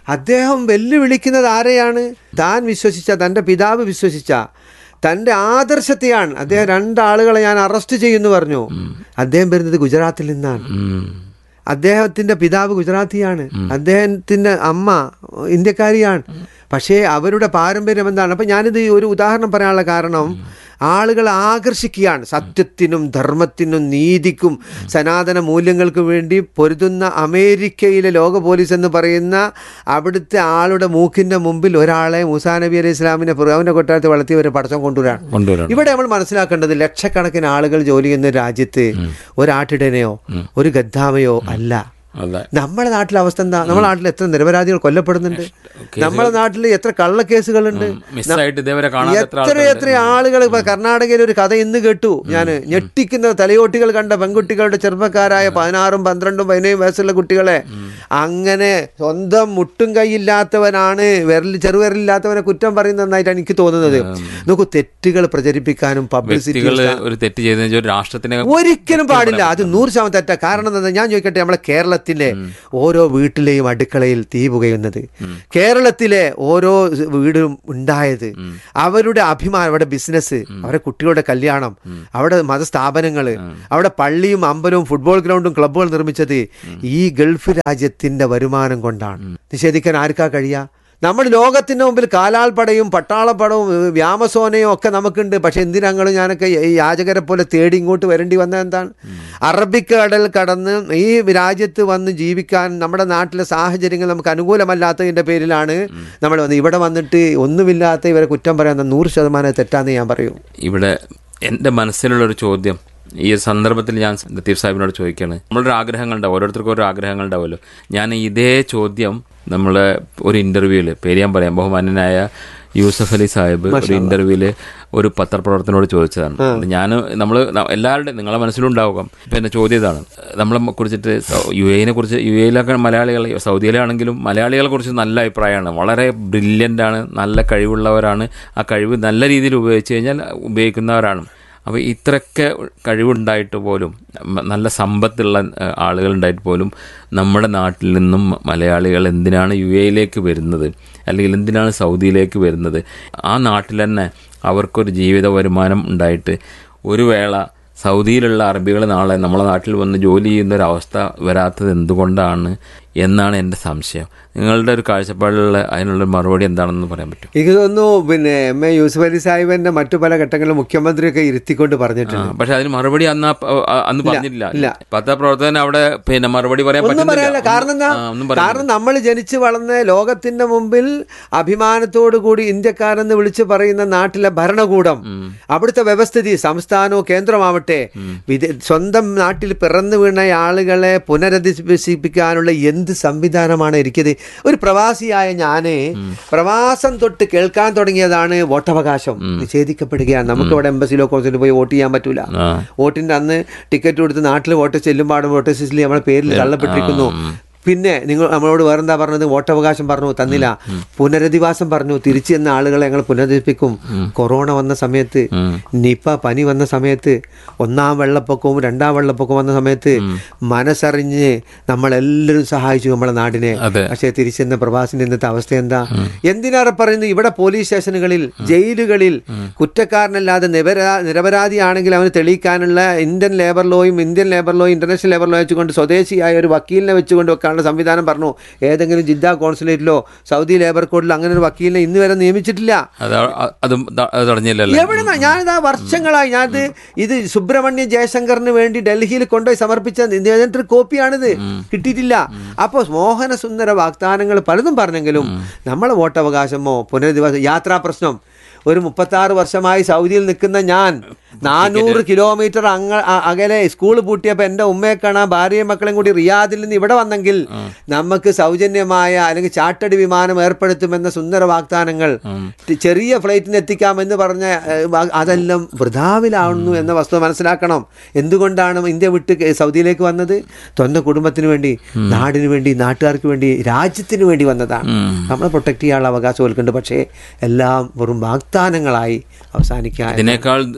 അദ്ദേഹം വെല്ലുവിളിക്കുന്നത് ആരെയാണ് താൻ വിശ്വസിച്ച തൻ്റെ പിതാവ് വിശ്വസിച്ച തൻ്റെ ആദർശത്തെയാണ് അദ്ദേഹം രണ്ടാളുകളെ ഞാൻ അറസ്റ്റ് ചെയ്യുന്നു പറഞ്ഞു അദ്ദേഹം വരുന്നത് ഗുജറാത്തിൽ നിന്നാണ് ഉം. അദ്ദേഹത്തിന്റെ പിതാവ് ഗുജറാത്തിയാണ് അദ്ദേഹത്തിന്റെ അമ്മ ഇന്ത്യക്കാരിയാണ് പക്ഷേ അവരുടെ പാരമ്പര്യം എന്താണ് അപ്പം ഞാനിത് ഒരു ഉദാഹരണം പറയാനുള്ള കാരണം ആളുകളെ ആകർഷിക്കുകയാണ് സത്യത്തിനും ധർമ്മത്തിനും നീതിക്കും സനാതന മൂല്യങ്ങൾക്കും വേണ്ടി പൊരുതുന്ന അമേരിക്കയിലെ ലോക പോലീസ് എന്ന് പറയുന്ന അവിടുത്തെ ആളുടെ മൂക്കിന്റെ മുമ്പിൽ ഒരാളെ മുസാ നബി അലൈഹി ഇസ്ലാമിനെ ഫിറോവിന്റെ കൊട്ടാരത്തിൽ വളർത്തിയവരെ പടച്ചം കൊണ്ടുവരാണ് കൊണ്ടുവരണം ഇവിടെ നമ്മൾ മനസ്സിലാക്കേണ്ടത് ലക്ഷക്കണക്കിന് ആളുകൾ ജോലി ചെയ്യുന്ന രാജ്യത്ത് ഒരാട്ടിടനെയോ ഒരു ഗദ്ദാമയോ അല്ല അതെ നമ്മുടെ നാട്ടിലെ അവസ്ഥ എന്താ നമ്മുടെ നാട്ടിൽ എത്ര നിരപരാധികൾ കൊല്ലപ്പെടുന്നുണ്ട് നമ്മുടെ നാട്ടിൽ എത്ര കള്ളക്കേസുകളുണ്ട് മിസ്സായിട്ട് ഇതേവരെ കാണാൻ എത്ര എത്ര എത്ര ആളുകൾ ഇപ്പൊ കർണാടകയിൽ ഒരു കഥ ഇന്ന് കേട്ടു ഞാൻ ഞെട്ടിക്കുന്ന തലയോട്ടികൾ കണ്ട പെൺകുട്ടികളുടെ ചെറുപ്പക്കാരായ പതിനാറും പന്ത്രണ്ടും പതിനേഴും വയസ്സുള്ള കുട്ടികളെ അങ്ങനെ സ്വന്തം മുട്ടും കൈയില്ലാത്തവനാണ് വിരൽ ചെറുവിരലില്ലാത്തവനെ കുറ്റം പറയുന്നതായിട്ടാണ് എനിക്ക് തോന്നുന്നത് നോക്കൂ തെറ്റുകൾ പ്രചരിപ്പിക്കാനും പബ്ലിസിറ്റി വ്യക്തികള് ഒരു തെറ്റ് ചെയ്തെന്ന് വെച്ചാൽ ഒരു രാഷ്ട്രത്തിനെ ഒരിക്കലും പാടില്ല അത് നൂറ് ശതമാനം തെറ്റാ കാരണം എന്താ ഞാൻ ചോദിക്കട്ടെ നമ്മളെ കേരളത്തിലെ ഓരോ വീട്ടിലെയും അടുക്കളയിൽ തീ പുകയുന്നത് കേരളത്തിലെ ഓരോ വീടും ഉണ്ടായത് അവരുടെ അഭിമാനം അവരുടെ ബിസിനസ് അവരുടെ കുട്ടികളുടെ കല്യാണം അവിടെ മതസ്ഥാപനങ്ങൾ അവിടെ പള്ളിയും അമ്പലവും ഫുട്ബോൾ ഗ്രൗണ്ടും ക്ലബ്ബുകൾ നിർമ്മിച്ചത് ഈ ഗൾഫ് രാജ്യത്തിന്റെ വരുമാനം കൊണ്ടാണ് നിഷേധിക്കാൻ ആർക്കാ കഴിയാ നമ്മൾ ലോകത്തിന്റെ മുമ്പിൽ കാലാൾപ്പടയും പട്ടാളപ്പടവും ഏഹ്, വ്യാമസോനയും ഒക്കെ നമുക്കുണ്ട് പക്ഷെ എന്തിനങ്ങളും ഞാനൊക്കെ ഈ യാചകരെ പോലെ തേടി ഇങ്ങോട്ട് വരേണ്ടി വന്നത് എന്താണ് അറബിക്കടൽ കടന്ന് ഈ രാജ്യത്ത് വന്ന് ജീവിക്കാൻ നമ്മുടെ നാട്ടിലെ സാഹചര്യങ്ങൾ നമുക്ക് അനുകൂലമല്ലാത്തതിന്റെ പേരിലാണ് നമ്മൾ വന്ന് ഇവിടെ വന്നിട്ട് ഒന്നുമില്ലാത്ത ഇവരെ കുറ്റം പറയാൻ നൂറ് ശതമാനം തെറ്റാന്ന് ഞാൻ പറയും ഇവിടെ എൻ്റെ മനസ്സിലുള്ള ഒരു ചോദ്യം ഈ ഒരു സന്ദർഭത്തിൽ ഞാൻ ലത്തീഫ് സാഹിബിനോട് ചോദിക്കുകയാണ് നമ്മളുടെ ഒരു ആഗ്രഹങ്ങളുണ്ടാവും ഓരോരുത്തർക്കും ഓരോ ആഗ്രഹങ്ങളുണ്ടാവുമല്ലോ ഞാൻ ഇതേ ചോദ്യം നമ്മളെ ഒരു ഇന്റർവ്യൂവിൽ പേര് ഞാൻ പറയാം ബഹുമാന്യനായ യൂസഫ് അലി സാഹിബ് ഒരു ഇന്റർവ്യൂവിൽ ഒരു പത്രപ്രവർത്തനോട് ചോദിച്ചതാണ് ഞാൻ നമ്മൾ എല്ലാവരുടെയും നിങ്ങളെ മനസ്സിലുണ്ടാവുക ഇപ്പം എൻ്റെ ചോദ്യം ഇതാണ് നമ്മളെ കുറിച്ചിട്ട് സൗ- യു എനെ കുറിച്ച് യു എയിലൊക്കെ മലയാളികൾ സൗദിയിലാണെങ്കിലും മലയാളികളെ കുറിച്ച് നല്ല അഭിപ്രായമാണ് വളരെ ബ്രില്യൻ്റ് ആണ് നല്ല കഴിവുള്ളവരാണ് ആ കഴിവ് നല്ല രീതിയിൽ ഉപയോഗിച്ച് കഴിഞ്ഞാൽ ഉപയോഗിക്കുന്നവരാണ് അപ്പോൾ ഇത്രയൊക്കെ കഴിവുണ്ടായിട്ട് പോലും മ- നല്ല സമ്പത്തുള്ള ഏഹ്, ആളുകളുണ്ടായിട്ട് പോലും നമ്മുടെ നാട്ടിൽ നിന്നും മലയാളികൾ എന്തിനാണ് യു എയിലേക്ക് വരുന്നത് അല്ലെങ്കിൽ എന്തിനാണ് സൗദിയിലേക്ക് വരുന്നത് ആ നാട്ടിൽ തന്നെ അവർക്കൊരു ജീവിത വരുമാനം ഉണ്ടായിട്ട് ഒരു വേള സൗദിയിലുള്ള അറബികൾ നാളെ നമ്മളെ നാട്ടിൽ വന്ന് ജോലി ചെയ്യുന്ന ഒരു അവസ്ഥ വരാത്തത് എന്തുകൊണ്ടാണ് എന്നാണ് എൻ്റെ സംശയം നിങ്ങളുടെ ഒരു കാഴ്ചപ്പാടിലുള്ള അതിനുള്ള മറുപടി എന്താണെന്ന് പറയാൻ പറ്റും എനിക്ക് തോന്നുന്നു പിന്നെ എം എ യൂസുഫ് അലി സാഹിബിന്റെ മറ്റു പല ഘട്ടങ്ങളിലും മുഖ്യമന്ത്രിയൊക്കെ ഇരുത്തിക്കൊണ്ട് പറഞ്ഞിട്ടുണ്ട് പക്ഷെ അതിന് മറുപടി അന്ന് ആ- ആ- അന്ന് പറഞ്ഞില്ല ഇല്ല. പത്രപ്രവർത്തകൻ അവിടെ പിന്നെ മറുപടി പറയാൻ ഒന്നും പറയാനില്ല പറ്റുന്നില്ല കാരണം എന്താ ആ, ഒന്നും പറയാനില്ല. കാരണം നമ്മൾ ജനിച്ചു വളർന്ന ലോകത്തിന്റെ മുമ്പിൽ അഭിമാനത്തോടു കൂടി ഇന്ത്യക്കാരെന്ന് വിളിച്ചു പറയുന്ന നാട്ടിലെ ഭരണകൂടം അവിടുത്തെ വ്യവസ്ഥിതി സംസ്ഥാനവും കേന്ദ്രമാവട്ടെ വിദേ- സ്വന്തം നാട്ടിൽ പിറന്നു വീണ ആളുകളെ പുനരധിവസിപ്പിക്കാനുള്ള എന്ത് സംവിധാനമാണ് ഇരിക്കുന്നത് ഒരു പ്രവാസിയായ ഞാന് പ്രവാസം തൊട്ട് കേൾക്കാൻ തുടങ്ങിയതാണ് വോട്ടവകാശം നിഷേധിക്കപ്പെടുകയാണ് നമുക്ക് ഇവിടെ എംബസിലോ കോൺസുലിൽ പോയി വോട്ട് ചെയ്യാൻ പറ്റൂല ആ. വോട്ടിന്റെ അന്ന് ടിക്കറ്റ് കൊടുത്ത് നാട്ടിൽ വോട്ട് ചെല്ലുമ്പാടും വോട്ടർ ലിസ്റ്റിൽ നമ്മുടെ പേരിൽ തള്ളപ്പെട്ടിരിക്കുന്നു പിന്നെ നിങ്ങൾ നമ്മളോട് വേറെന്താ പറഞ്ഞത് വോട്ടവകാശം പറഞ്ഞു തന്നില്ല പുനരധിവാസം പറഞ്ഞു തിരിച്ചു ചെന്ന ആളുകളെ ഞങ്ങൾ പുനരധിപ്പിക്കും കൊറോണ വന്ന സമയത്ത് നിപ പനി വന്ന സമയത്ത് ഒന്നാം വെള്ളപ്പൊക്കവും രണ്ടാം വെള്ളപ്പൊക്കവും വന്ന സമയത്ത് മനസ്സറിഞ്ഞ് നമ്മളെല്ലാവരും സഹായിച്ചു നമ്മളെ നാടിനെ അതെ. പക്ഷേ തിരിച്ചെന്ന പ്രവാസിന്റെ ഇന്നത്തെ അവസ്ഥ എന്താ എന്തിനാണ് പറയുന്നത് ഇവിടെ പോലീസ് സ്റ്റേഷനുകളിൽ ജയിലുകളിൽ കുറ്റക്കാരനല്ലാതെ നിരപരാ നിരപരാധിയാണെങ്കിൽ അവന് തെളിയിക്കാനുള്ള ഇന്ത്യൻ ലേബർ ലോയും ഇന്ത്യൻ ലേബർ ലോയും ഇന്റർനാഷണൽ ലേബർ ലോ വെച്ചുകൊണ്ട് സ്വദേശിയായ ഒരു വക്കീലിനെ വെച്ചുകൊണ്ട് വെക്കാനുള്ള സംവിധാനം പറഞ്ഞു ഏതെങ്കിലും ജിദ്ദ കോൺസുലേറ്റിലോ സൗദി ലേബർ കോഡിലോ അങ്ങനെ ഒരു വക്കീലിനെ ഇന്ന് വരെ നിയമിച്ചിട്ടില്ല അത് അ- അതും ത- അത് തടഞ്ഞില്ലല്ലോ എവിടെ ഞാനിതാ വർഷങ്ങളായി ഞാനിത് ഇത് സുബ്രഹ്മണ്യ ജയശങ്കറിന് വേണ്ടി ഡൽഹിയിൽ കൊണ്ടുപോയി സമർപ്പിച്ച നിവേദനത്തിന് കോപ്പിയാണിത് കിട്ടിയിട്ടില്ല അപ്പോൾ മോഹന സുന്ദര വാഗ്ദാനങ്ങൾ പലതും പറഞ്ഞെങ്കിലും നമ്മളെ വോട്ടവകാശമോ പുനരധിവാസം യാത്രാ പ്രശ്നം ഒരു മുപ്പത്താറ് വർഷമായി സൗദിയിൽ നിൽക്കുന്ന ഞാൻ നാനൂറ് കിലോമീറ്റർ അങ്ങ അ- അകലെ സ്കൂൾ പൂട്ടിയപ്പോൾ എൻ്റെ ഉമ്മയെ കാണാൻ ഭാര്യയും മക്കളെയും കൂടി റിയാദിൽ നിന്ന് ഇവിടെ വന്നെങ്കിൽ നമുക്ക് സൗജന്യമായ അല്ലെങ്കിൽ ചാട്ടടി വിമാനം ഏർപ്പെടുത്തുമെന്ന സുന്ദര വാഗ്ദാനങ്ങൾ ടി- ചെറിയ ഫ്ലൈറ്റിന് എത്തിക്കാമെന്ന് പറഞ്ഞ ഏഹ്, വാ- അതെല്ലാം വൃഥാവിലാവുന്നു എന്ന വസ്തുത മനസ്സിലാക്കണം എന്തുകൊണ്ടാണ് ഇന്ത്യ വിട്ട് കെ- സൗദിയിലേക്ക് വന്നത് സ്വന്തം കുടുംബത്തിന് വേണ്ടി നാടിന് വേണ്ടി നാട്ടുകാർക്ക് വേണ്ടി രാജ്യത്തിന് വേണ്ടി വന്നതാണ് നമ്മളെ പ്രൊട്ടക്ട് ചെയ്യാനുള്ള അവകാശം ഓൽക്കുണ്ട് പക്ഷേ എല്ലാം വെറും വാഗ്ദാനങ്ങളായി അവസാനിക്കാൻ ഇതിനേക്കാൾ ദൂരം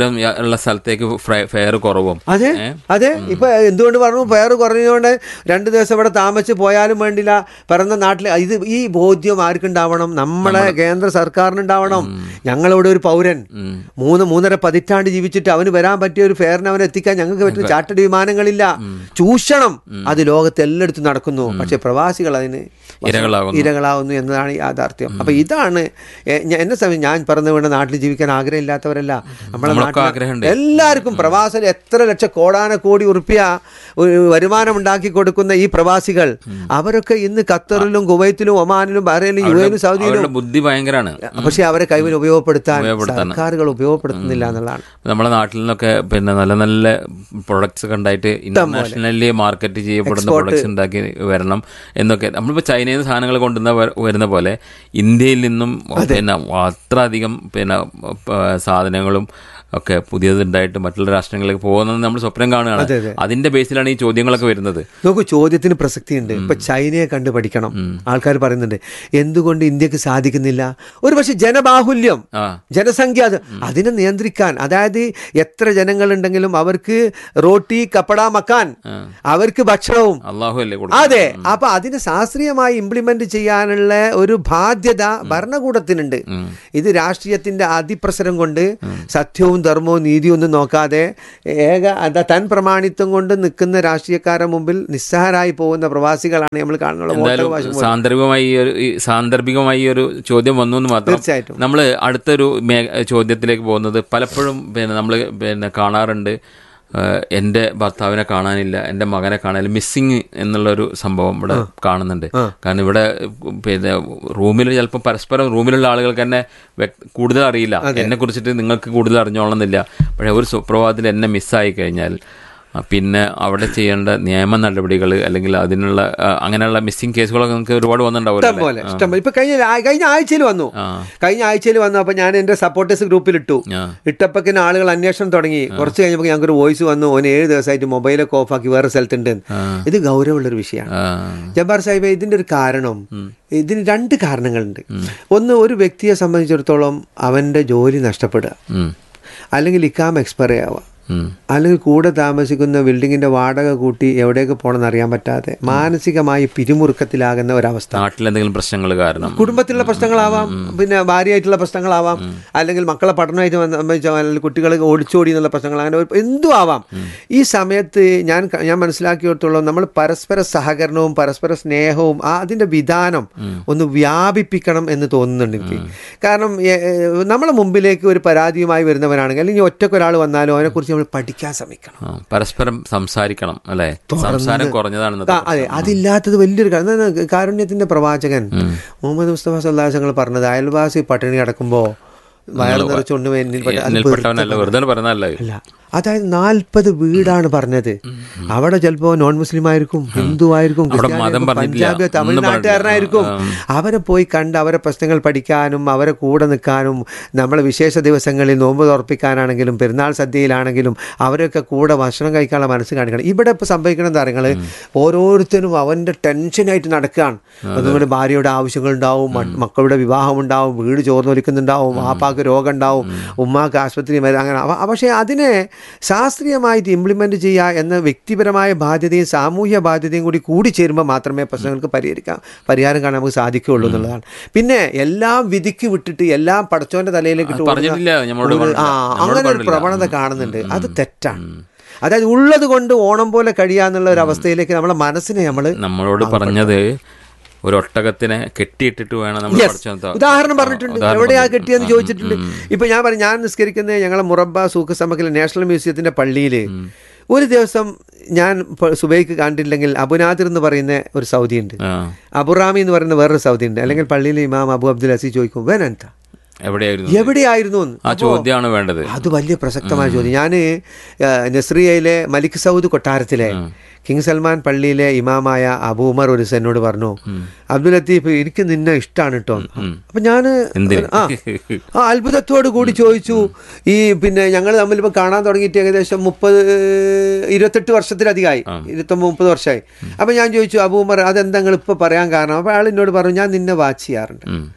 ദൂരം യ- ഉള്ള സ്ഥലത്തേക്ക് ഫെയർ കുറവും അതെ ഏ? അതെ ഇപ്പൊ എന്തുകൊണ്ട് പറഞ്ഞു പേര് കുറഞ്ഞുകൊണ്ട് രണ്ട് ദിവസം ഇവിടെ താമസിച്ച് പോയാലും വേണ്ടില്ല പിറന്ന നാട്ടിൽ ഇത് ഈ ബോധ്യം ആർക്കുണ്ടാവണം നമ്മളെ കേന്ദ്ര സർക്കാരിനുണ്ടാവണം ഞങ്ങളിവിടെ ഒരു പൗരൻ ഉം. മൂന്ന് മൂന്നര പതിറ്റാണ്ട് ജീവിച്ചിട്ട് അവന് വരാൻ പറ്റിയ ഒരു ഫെയറിന് അവനെ എത്തിക്കാൻ ഞങ്ങൾക്ക് പറ്റുന്ന ചാർട്ടേഡ് വിമാനങ്ങളില്ല ചൂഷണം അത് ലോകത്ത് എല്ലായിടത്തും നടക്കുന്നു പക്ഷെ പ്രവാസികൾ അതിന് ഇരകളാകുന്നു. ഇരകളാവുന്നു എന്നതാണ് യാഥാർത്ഥ്യം അപ്പൊ ഇതാണ് എ- ഞ- എന്നെ സമയം ഞാൻ പറഞ്ഞു വീണ നാട്ടിൽ ജീവിക്കാൻ ആഗ്രഹമില്ലാത്തവരല്ല നമ്മളെ നമ്മളൊക്കെ നാട്ടിൽ ആഗ്രഹമുണ്ട്. എല്ലാവർക്കും പ്രവാസികൾ എത്ര ലക്ഷം കോടാന കോടി ഉറുപ്പ്യ ഒരു വരുമാനം ഉണ്ടാക്കി കൊടുക്കുന്ന ഈ പ്രവാസികൾ അവരൊക്കെ ഇന്ന് ഖത്തറിലും കുവൈത്തിലും ഒമാനിലും ബഹ്റൈനിലും യു എയിലും സൗദിയിലും അവരുടെ ബുദ്ധി ഭയങ്കരമാണ് പക്ഷെ അവരെ കൈവിൽ ഉപയോഗപ്പെടുത്താൻ ഉപയോഗപ്പെടുത്താൻ. സർക്കാരുകൾ ഉപയോഗപ്പെടുത്തുന്നില്ല എന്നുള്ളതാണ് നമ്മുടെ നാട്ടിൽ നിന്നൊക്കെ പിന്നെ നല്ല നല്ല പ്രൊഡക്ട്സ് ഒക്കെ ഉണ്ടായിട്ട് ഇന്റർനാഷണലി മാർക്കറ്റ് ചെയ്യപ്പെടുന്ന Export. പ്രൊഡക്ട്സ് ഉണ്ടാക്കി വരണം എന്നൊക്കെ നമ്മളിപ്പോൾ ചൈനയിൽ നിന്ന് സാധനങ്ങൾ കൊണ്ടുവന്ന വ- വരുന്ന പോലെ ഇന്ത്യയിൽ നിന്നും പിന്നെ അത്ര അധികം പിന്നെ പ- സാധനങ്ങളും ഒക്കെ പുതിയതുണ്ടായിട്ട് മറ്റുള്ള രാഷ്ട്രങ്ങളിലേക്ക് പോകുന്നത് നമ്മൾ സ്വപ്നം കാണുകയാണ് അതെ, അതെ. അതിന്റെ ബേസിലാണ് ഈ ചോദ്യങ്ങളൊക്കെ വരുന്നത് നോക്കൂ ചോദ്യത്തിന് പ്രസക്തിയുണ്ട് ഇപ്പൊ ചൈനയെ കണ്ട് പഠിക്കണം ആൾക്കാർ പറയുന്നുണ്ട് എന്തുകൊണ്ട് ഇന്ത്യക്ക് സാധിക്കുന്നില്ല ഒരു പക്ഷെ ജനബാഹുല്യം ആ ജനസംഖ്യ അത് അതിനെ നിയന്ത്രിക്കാൻ അതായത് എത്ര ജനങ്ങളുണ്ടെങ്കിലും അവർക്ക് റോട്ടി കപ്പട മക്കാൻ അവർക്ക് ഭക്ഷണവും അള്ളാഹു അല്ലേ അതെ അപ്പൊ അതിന് ശാസ്ത്രീയമായി ഇംപ്ലിമെന്റ് ചെയ്യാനുള്ള ഒരു ബാധ്യത ഭരണകൂടത്തിനുണ്ട് ഇത് രാഷ്ട്രീയത്തിന്റെ അതിപ്രസരം കൊണ്ട് സത്യവും ധർമ്മവും നീതിയും ഒന്നും നോക്കാതെ ഏക അത തൻ പ്രമാണിത്വം കൊണ്ട് നിൽക്കുന്ന രാഷ്ട്രീയക്കാരുടെ മുമ്പിൽ നിസ്സഹരായി പോകുന്ന പ്രവാസികളാണ് നമ്മൾ കാണുന്നത് എന്തായാലും വോട്ടവകാശം പോലെ. സാന്ദർഭികമായി ഈ ഒരു ഈ സാന്ദർഭികമായി ഈ ഒരു ചോദ്യം വന്നു എന്ന് മാത്രം തീർച്ചയായിട്ടും. നമ്മൾ അടുത്തൊരു മേ ചോദ്യത്തിലേക്ക് പോകുന്നത് പലപ്പോഴും പിന്നെ നമ്മൾ പിന്നെ കാണാറുണ്ട് ഏഹ്, എൻ്റെ ഭർത്താവിനെ കാണാനില്ല എൻ്റെ മകനെ കാണാനില്ല മിസ്സിങ് എന്നുള്ളൊരു സംഭവം ഇവിടെ കാണുന്നുണ്ട് കാരണം ഇവിടെ പിന്നെ റൂമിൽ ചിലപ്പോൾ പരസ്പരം റൂമിലുള്ള ആളുകൾക്ക് തന്നെ വ്യക്ത- കൂടുതൽ അറിയില്ല എന്നെ കുറിച്ചിട്ട് നിങ്ങൾക്ക് കൂടുതൽ അറിഞ്ഞോളണമെന്നില്ല പക്ഷേ ഒരു സുപ്രഭാതത്തിൽ എന്നെ മിസ്സായി കഴിഞ്ഞാൽ ആ, പിന്നെ അവിടെ ചെയ്യേണ്ട നിയമ നടപടികൾ അല്ലെങ്കിൽ അതിനുള്ള ആ, അങ്ങനെയുള്ള മിസ്സിംഗ് കേസുകളൊക്കെ നിങ്ങൾക്ക് ഒരുപാട് ഇഷ്ടം വന്നിട്ടുണ്ടാവും പോലെ ഇഷ്ടം പോലെ ഇപ്പൊ കഴിഞ്ഞ ആ- കഴിഞ്ഞ ആഴ്ചയിൽ വന്നു ആ. കഴിഞ്ഞ ആഴ്ചയിൽ വന്നു അപ്പൊ ഞാൻ എന്റെ സപ്പോർട്ടേഴ്സ് ഗ്രൂപ്പിൽ ഇട്ടു ആ. ഇട്ടപ്പക്കിന് ആളുകൾ അന്വേഷണം തുടങ്ങി കുറച്ച് കഴിഞ്ഞപ്പോൾ ഞങ്ങൾക്ക് ഒരു വോയിസ് വന്നു ഓന് ഏഴ് ദിവസമായിട്ട് മൊബൈലൊക്കെ ഓഫാക്കി വേറെ സ്ഥലത്തുണ്ട് ഇത് ഗൗരവമുള്ളൊരു വിഷയമാണ് ആ, ജബ്ബാർ സാഹിബ് ഇതിന്റെ ഒരു കാരണം ഇതിന് രണ്ട് കാരണങ്ങളുണ്ട് ഒന്ന് ഒരു വ്യക്തിയെ സംബന്ധിച്ചിടത്തോളം അവന്റെ ജോലി നഷ്ടപ്പെടുക ഉം, അല്ലെങ്കിൽ ഇക്കാം എക്സ്പയർ ആവുക ഉം. അല്ലെങ്കിൽ കൂടെ താമസിക്കുന്ന ബിൽഡിങ്ങിന്റെ വാടക കൂട്ടി എവിടേക്ക് പോകണമെന്ന് അറിയാൻ പറ്റാതെ മാനസികമായി പിരിമുറുക്കത്തിലാകുന്ന ഒരവസ്ഥ നാട്ടിൽ എന്തെങ്കിലും പ്രശ്നങ്ങൾ കാരണം കുടുംബത്തിലുള്ള പ്രശ്നങ്ങളാവാം പിന്നെ ഭാര്യയായിട്ടുള്ള പ്രശ്നങ്ങളാവാം അല്ലെങ്കിൽ മക്കളെ പഠനമായിട്ട് വന്ന- സംബന്ധിച്ചോ അല്ലെങ്കിൽ കുട്ടികൾ ഓടിച്ചോടി എന്നുള്ള പ്രശ്നങ്ങൾ അങ്ങനെ ഒരു- എന്തും ആവാം ഈ സമയത്ത് ഞാൻ ക- ഞാൻ മനസ്സിലാക്കിയിടത്തോളം നമ്മൾ പരസ്പര സഹകരണവും പരസ്പര സ്നേഹവും ആ അതിന്റെ വിധാനം ഒന്ന് വ്യാപിപ്പിക്കണം എന്ന് തോന്നുന്നുണ്ട് എനിക്ക് കാരണം എ- എ, നമ്മളെ മുമ്പിലേക്ക് ഒരു പരാതിയുമായി വരുന്നവനാണെങ്കിൽ അല്ലെങ്കിൽ ഒറ്റക്ക് ഒരാൾ വന്നാലും അവനെക്കുറിച്ച് നമ്മൾ പഠിക്കാൻ ശ്രമിക്കണം ആ, പരസ്പരം സംസാരിക്കണം അല്ലെ സംസാരം കുറഞ്ഞതാണ് ഇന്നത്തെ ആ, അതെ അതില്ലാത്തത് വലിയൊരു കാര്യം എന്താണ് കാരുണ്യത്തിന്റെ പ്രവാചകൻ മുഹമ്മദ് മുസ്തഫ സല്ലാസങ്ങൾ പറഞ്ഞത് അയൽവാസി പട്ടിണി കിടക്കുമ്പോ വയറ് നിറച്ചുകൊണ്ട് എന്നിൽപ്പെട്ട അത് എന്നിൽപ്പെട്ടവനല്ല വെറുതെ പറയുന്നതല്ല അല്ല അതായത് നാൽപ്പത് വീടാണ് പറഞ്ഞത് അവിടെ ചിലപ്പോ നോൺ മുസ്ലിം ആയിരിക്കും ഹിന്ദു ആയിരിക്കും അവിടെ ക്രിസ്ത്യാനി മതം ആയിരിക്കും, പറഞ്ഞിട്ടില്ല. പഞ്ചാബിയോ ഒന്നും തമിഴ്നാട്ടുകാരനായിരിക്കും പറഞ്ഞിട്ടില്ല. അവരെ പോയി കണ്ട് അവരെ പ്രശ്നങ്ങൾ പഠിക്കാനും അവരെ കൂടെ നിൽക്കാനും നമ്മളെ വിശേഷ ദിവസങ്ങളിൽ നോമ്പ് തുറപ്പിക്കാനാണെങ്കിലും പെരുന്നാൾ സദ്യയിലാണെങ്കിലും അവരൊക്കെ കൂടെ ഭക്ഷണം കഴിക്കാനുള്ള മനസ്സ് കാണിക്കണം ഇവിടെ ഇപ്പോൾ സംഭവിക്കണം എന്താ നിങ്ങൾ ഓരോരുത്തരും അവൻ്റെ ടെൻഷനായിട്ട് നടക്കുകയാണ് അതുകൊണ്ട് ഭാര്യയുടെ ആവശ്യങ്ങളുണ്ടാവും മ- മക്കളുടെ വിവാഹം ഉണ്ടാവും വീട് ചോർന്നൊലിക്കുന്നുണ്ടാവും വാപ്പാക്ക് രോഗം ഉണ്ടാവും ഉമ്മാക്ക് ആശുപത്രി വരാം അങ്ങനെ അവ- പക്ഷേ അതിനെ ശാസ്ത്രീയമായിട്ട് ഇംപ്ലിമെൻ്റ് ചെയ്യുക എന്ന വ്യക്തിപരമായ ബാധ്യതയും സാമൂഹ്യ ബാധ്യതയും കൂടി കൂടി ചേരുമ്പോൾ മാത്രമേ പ്രശ്നങ്ങൾക്ക് പരിഹരിക്കാൻ പരിഹാരം കാണാൻ നമുക്ക് സാധിക്കുകയുള്ളൂ എന്നുള്ളതാണ് പിന്നെ എല്ലാം വിധിക്ക് വിട്ടിട്ട് എല്ലാം പടച്ചോന്റെ തലയിലേക്ക് ഇട്ട് അത് പറഞ്ഞിട്ടില്ല, കൊടുക്കുന്ന നമ്മളോട് ഒരു- ആ പറഞ്ഞില്ല. നമ്മളോട് അങ്ങനെ ഒരു പറഞ്ഞില്ല. പ്രവണത കാണുന്നുണ്ട് അത് തെറ്റാണ് അതായത് ഉള്ളത് കൊണ്ട് ഓണം പോലെ കഴിയാന്നുള്ള ഒരു അവസ്ഥയിലേക്ക് നമ്മളെ മനസ്സിനെ നമ്മൾ നമ്മളോട് പറഞ്ഞത് ഒരു ഒട്ടകത്തിനെ കെട്ടിയിട്ടിട്ട് വേണം നമ്മൾ Yes. പഠിച്ചെടുത്ത- ഉദാഹരണം പറഞ്ഞിട്ടുണ്ട് ഉദാഹരണം എവിടെയാ പറഞ്ഞിട്ടുണ്ട്. കെട്ടിയെന്ന് ആ, ചോദിച്ചിട്ടുണ്ട് ഉം. ഇപ്പൊ ഞാൻ പറഞ്ഞു ഞാൻ നിസ്കരിക്കുന്നത് ഞങ്ങളെ മുറബ സൂക്ക് സമക്കിലെ നാഷണൽ മ്യൂസിയത്തിന്റെ പള്ളിയിൽ ഒരു ദിവസം ഞാൻ പ- സുബൈക്ക് കണ്ടില്ലെങ്കിൽ അബുനാദിർ എന്ന് പറയുന്ന ഒരു സൗദി ഉണ്ട് ആ, അബുറാമി എന്ന് പറയുന്ന വേറൊരു സൗദി ഉണ്ട് അല്ലെങ്കിൽ പള്ളിയിലെ ഇമാം അബു അബ്ദുൽ അസീസ് ചോദിക്കും വേനന്ത എവിടെയായിരുന്നു എവിടെയായിരുന്നു എന്ന്. ആ അപ്പോ ചോദ്യമാണ് വേണ്ടത് അത് വലിയ പ്രസക്തമായ ചോദ്യം ഞാൻ നസ്രിയയിലെ മലിക് സൗദ് കൊട്ടാരത്തിലെ കിങ് സൽമാൻ പള്ളിയിലെ ഇമാമായ അബു ഉമർ ഒരു എന്നോട് പറഞ്ഞു അബ്ദുൽ ലത്തീഫ് എനിക്ക് നിന്നെ ഇഷ്ടമാണ് കേട്ടോ അപ്പൊ ഞാൻ എന്തിന്? ആ ആ അത്ഭുതത്തോട് കൂടി ചോദിച്ചു ഈ പിന്നെ ഞങ്ങൾ തമ്മിൽ ഇപ്പൊ കാണാൻ തുടങ്ങിയിട്ട് ഏകദേശം മുപ്പത് ഇരുപത്തെട്ട് വർഷത്തിലധികമായി ഇരുപത്തൊമ്പത് മുപ്പത് വർഷമായി അപ്പൊ ഞാൻ ചോദിച്ചു അബു ഉമർ അതെന്താ നിങ്ങൾ ഇപ്പൊ പറയാൻ കാരണം അപ്പൊ അയാൾ എന്നോട് പറഞ്ഞു ഞാൻ നിന്നെ വാച്ച് ചെയ്യാറുണ്ട് ഉം.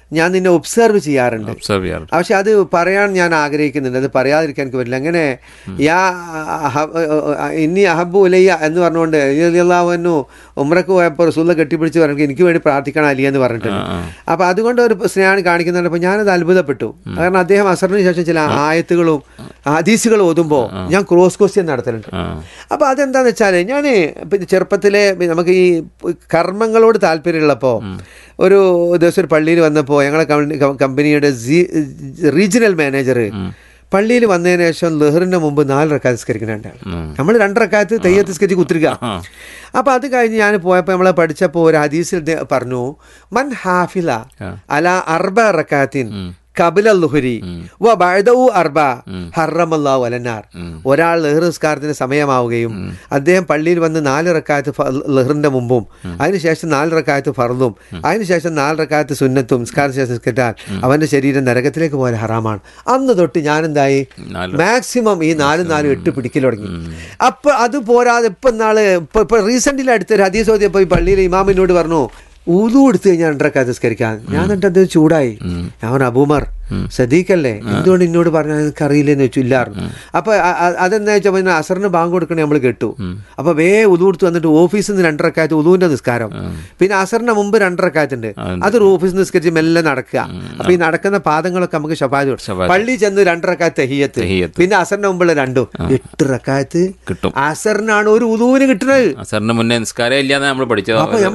ഞാൻ നിന്നെ ഒബ്സർവ് ചെയ്യാറുണ്ട് ഒബ്സർവ് ചെയ്യാറുണ്ട് പക്ഷെ അത് പറയാൻ ഞാൻ ആഗ്രഹിക്കുന്നുണ്ട് അത് പറയാതിരിക്കാൻ എനിക്ക് പറ്റില്ല അങ്ങനെ യാ അഹ- ഇന്നി അഹബു ഉലയ്യ എന്ന് പറഞ്ഞുകൊണ്ട് അള്ളാഹുന്നു ഉമ്രക്ക് പോയപ്പോൾ റസൂല കെട്ടിപ്പിടിച്ച് പറഞ്ഞു എനിക്ക് വേണ്ടി പ്രാർത്ഥിക്കണം അലി എന്ന് പറഞ്ഞിട്ടുണ്ട് ആ, അപ്പൊ അതുകൊണ്ട് ഒരു സ്നേഹം കാണിക്കുന്നുണ്ട് അപ്പൊ ഞാനത് അത്ഭുതപ്പെട്ടു കാരണം അദ്ദേഹം അസറിന് ശേഷം ചില ആയത്തുകളും ഹദീസുകളും ഓതുമ്പോൾ ഞാൻ ക്രോസ് ക്വസ്റ്റ്യൻ നടത്തലുണ്ട് ആ അപ്പോൾ അതെന്താന്ന് വെച്ചാൽ ഞാൻ ചെറുപ്പത്തിലെ നമുക്ക് ഈ കർമ്മങ്ങളോട് താല്പര്യമുള്ളപ്പോൾ ഒരു ദിവസം ഒരു പള്ളിയിൽ വന്നപ്പോൾ ഞങ്ങളെ കമ്പനി- കമ്പനിയുടെ റീജിയണൽ മാനേജർ പള്ളിയിൽ വന്നതിന് ശേഷം ലഹറിന്റെ മുമ്പ് നാല് റക്കാത്ത് നിസ്കരിക്കുന്നുണ്ട് നമ്മൾ രണ്ടറക്കാത്ത് തെയ്യത്ത് നിസ്കരിച്ച് കുത്തിരിക്കുക അപ്പോൾ അത് കഴിഞ്ഞ് ഞാൻ പോയപ്പോൾ നമ്മളെ പഠിച്ചപ്പോൾ ഒരു ഹദീസിൽ ദേ പറഞ്ഞു മൻ ഹാഫില അല അർബ റക്കാത്തിൻ കപില ലുഹരി വ ബഅദഹു അർബ ഹറമല്ലാഹു അലന്നാർ ഒരാൾ ലഹർ നിസ്കാരത്തിന് സമയമാവുകയും അദ്ദേഹം പള്ളിയിൽ വന്ന് നാല് റക്കായത്ത് ലഹറിന്റെ മുമ്പും അതിനുശേഷം നാല് റക്കായത്ത് ഫർദും അതിനുശേഷം നാല് റക്കായത്ത് സുന്നത്തും നിസ്കാരത്തിന് ശേഷം നിസ്കരിച്ചാൽ അവന്റെ ശരീരം നരകത്തിലേക്ക് പോയാൽ ഹറാമാണ് അന്ന് തൊട്ട് ഞാൻ എന്തായി നാല് മാക്സിമം ഈ നാലും നാലും എട്ട് പിടിക്കൽ തുടങ്ങി അപ്പൊ അത് പോരാതെ ഇപ്പൊ നാള് ഇപ്പൊ ഇപ്പൊ റീസെന്റിൽ അടുത്തൊരു ഹദീസ് ഓതിയപ്പോ ഈ പള്ളിയിലെ ഇമാമിനോട് പറഞ്ഞു ഊതു എടുത്തു കഴിഞ്ഞാൽ രണ്ടരക്കാത്ത് നിസ്കരിക്കാൻ ഞാൻ എന്നിട്ട് അത് ചൂടായി ഞാൻ പറഞ്ഞു അബൂമർ സദീഖല്ലേ എന്തുകൊണ്ട് എന്നോട് പറഞ്ഞാൽ എനിക്ക് അറിയില്ലെന്ന് വെച്ചു ഇല്ലായിരുന്നു അപ്പൊ അ- അ- അതെന്താ വെച്ചാൽ പിന്നെ അസറിന് ബാങ്ക് കൊടുക്കണേ നമ്മൾ കേട്ടു അപ്പൊ വേ ഉതു എടുത്ത് വന്നിട്ട് ഓഫീസിൽ നിന്ന് രണ്ടരക്കായത്ത് ഉതുവിന്റെ നിസ്കാരം പിന്നെ അസറിന് മുമ്പ് രണ്ടരക്കായത്തുണ്ട് അത് ഓഫീസിൽ നിന്ന് നിസ്കരിച്ച് മെല്ലെ നടക്കുക അപ്പൊ ഈ നടക്കുന്ന പാദങ്ങളൊക്കെ നമുക്ക് ഷഫാജ് ശഫാത്ത്. പള്ളി ചെന്ന് രണ്ടരക്കായത്ത് തെഹിയത്ത് തഹിയ്യത്ത്. പിന്നെ അസറിന്റെ മുമ്പുള്ള രണ്ടും എട്ട് റക്കായത്ത് കിട്ടും അസറിനാണ് ഒരു ഉദൂവിന് കിട്ടുന്നത് അസറിന് മുന്നേ നിസ്കാരം ഇല്ലാന്ന് നമ്മൾ പഠിച്ചത് അപ്പൊ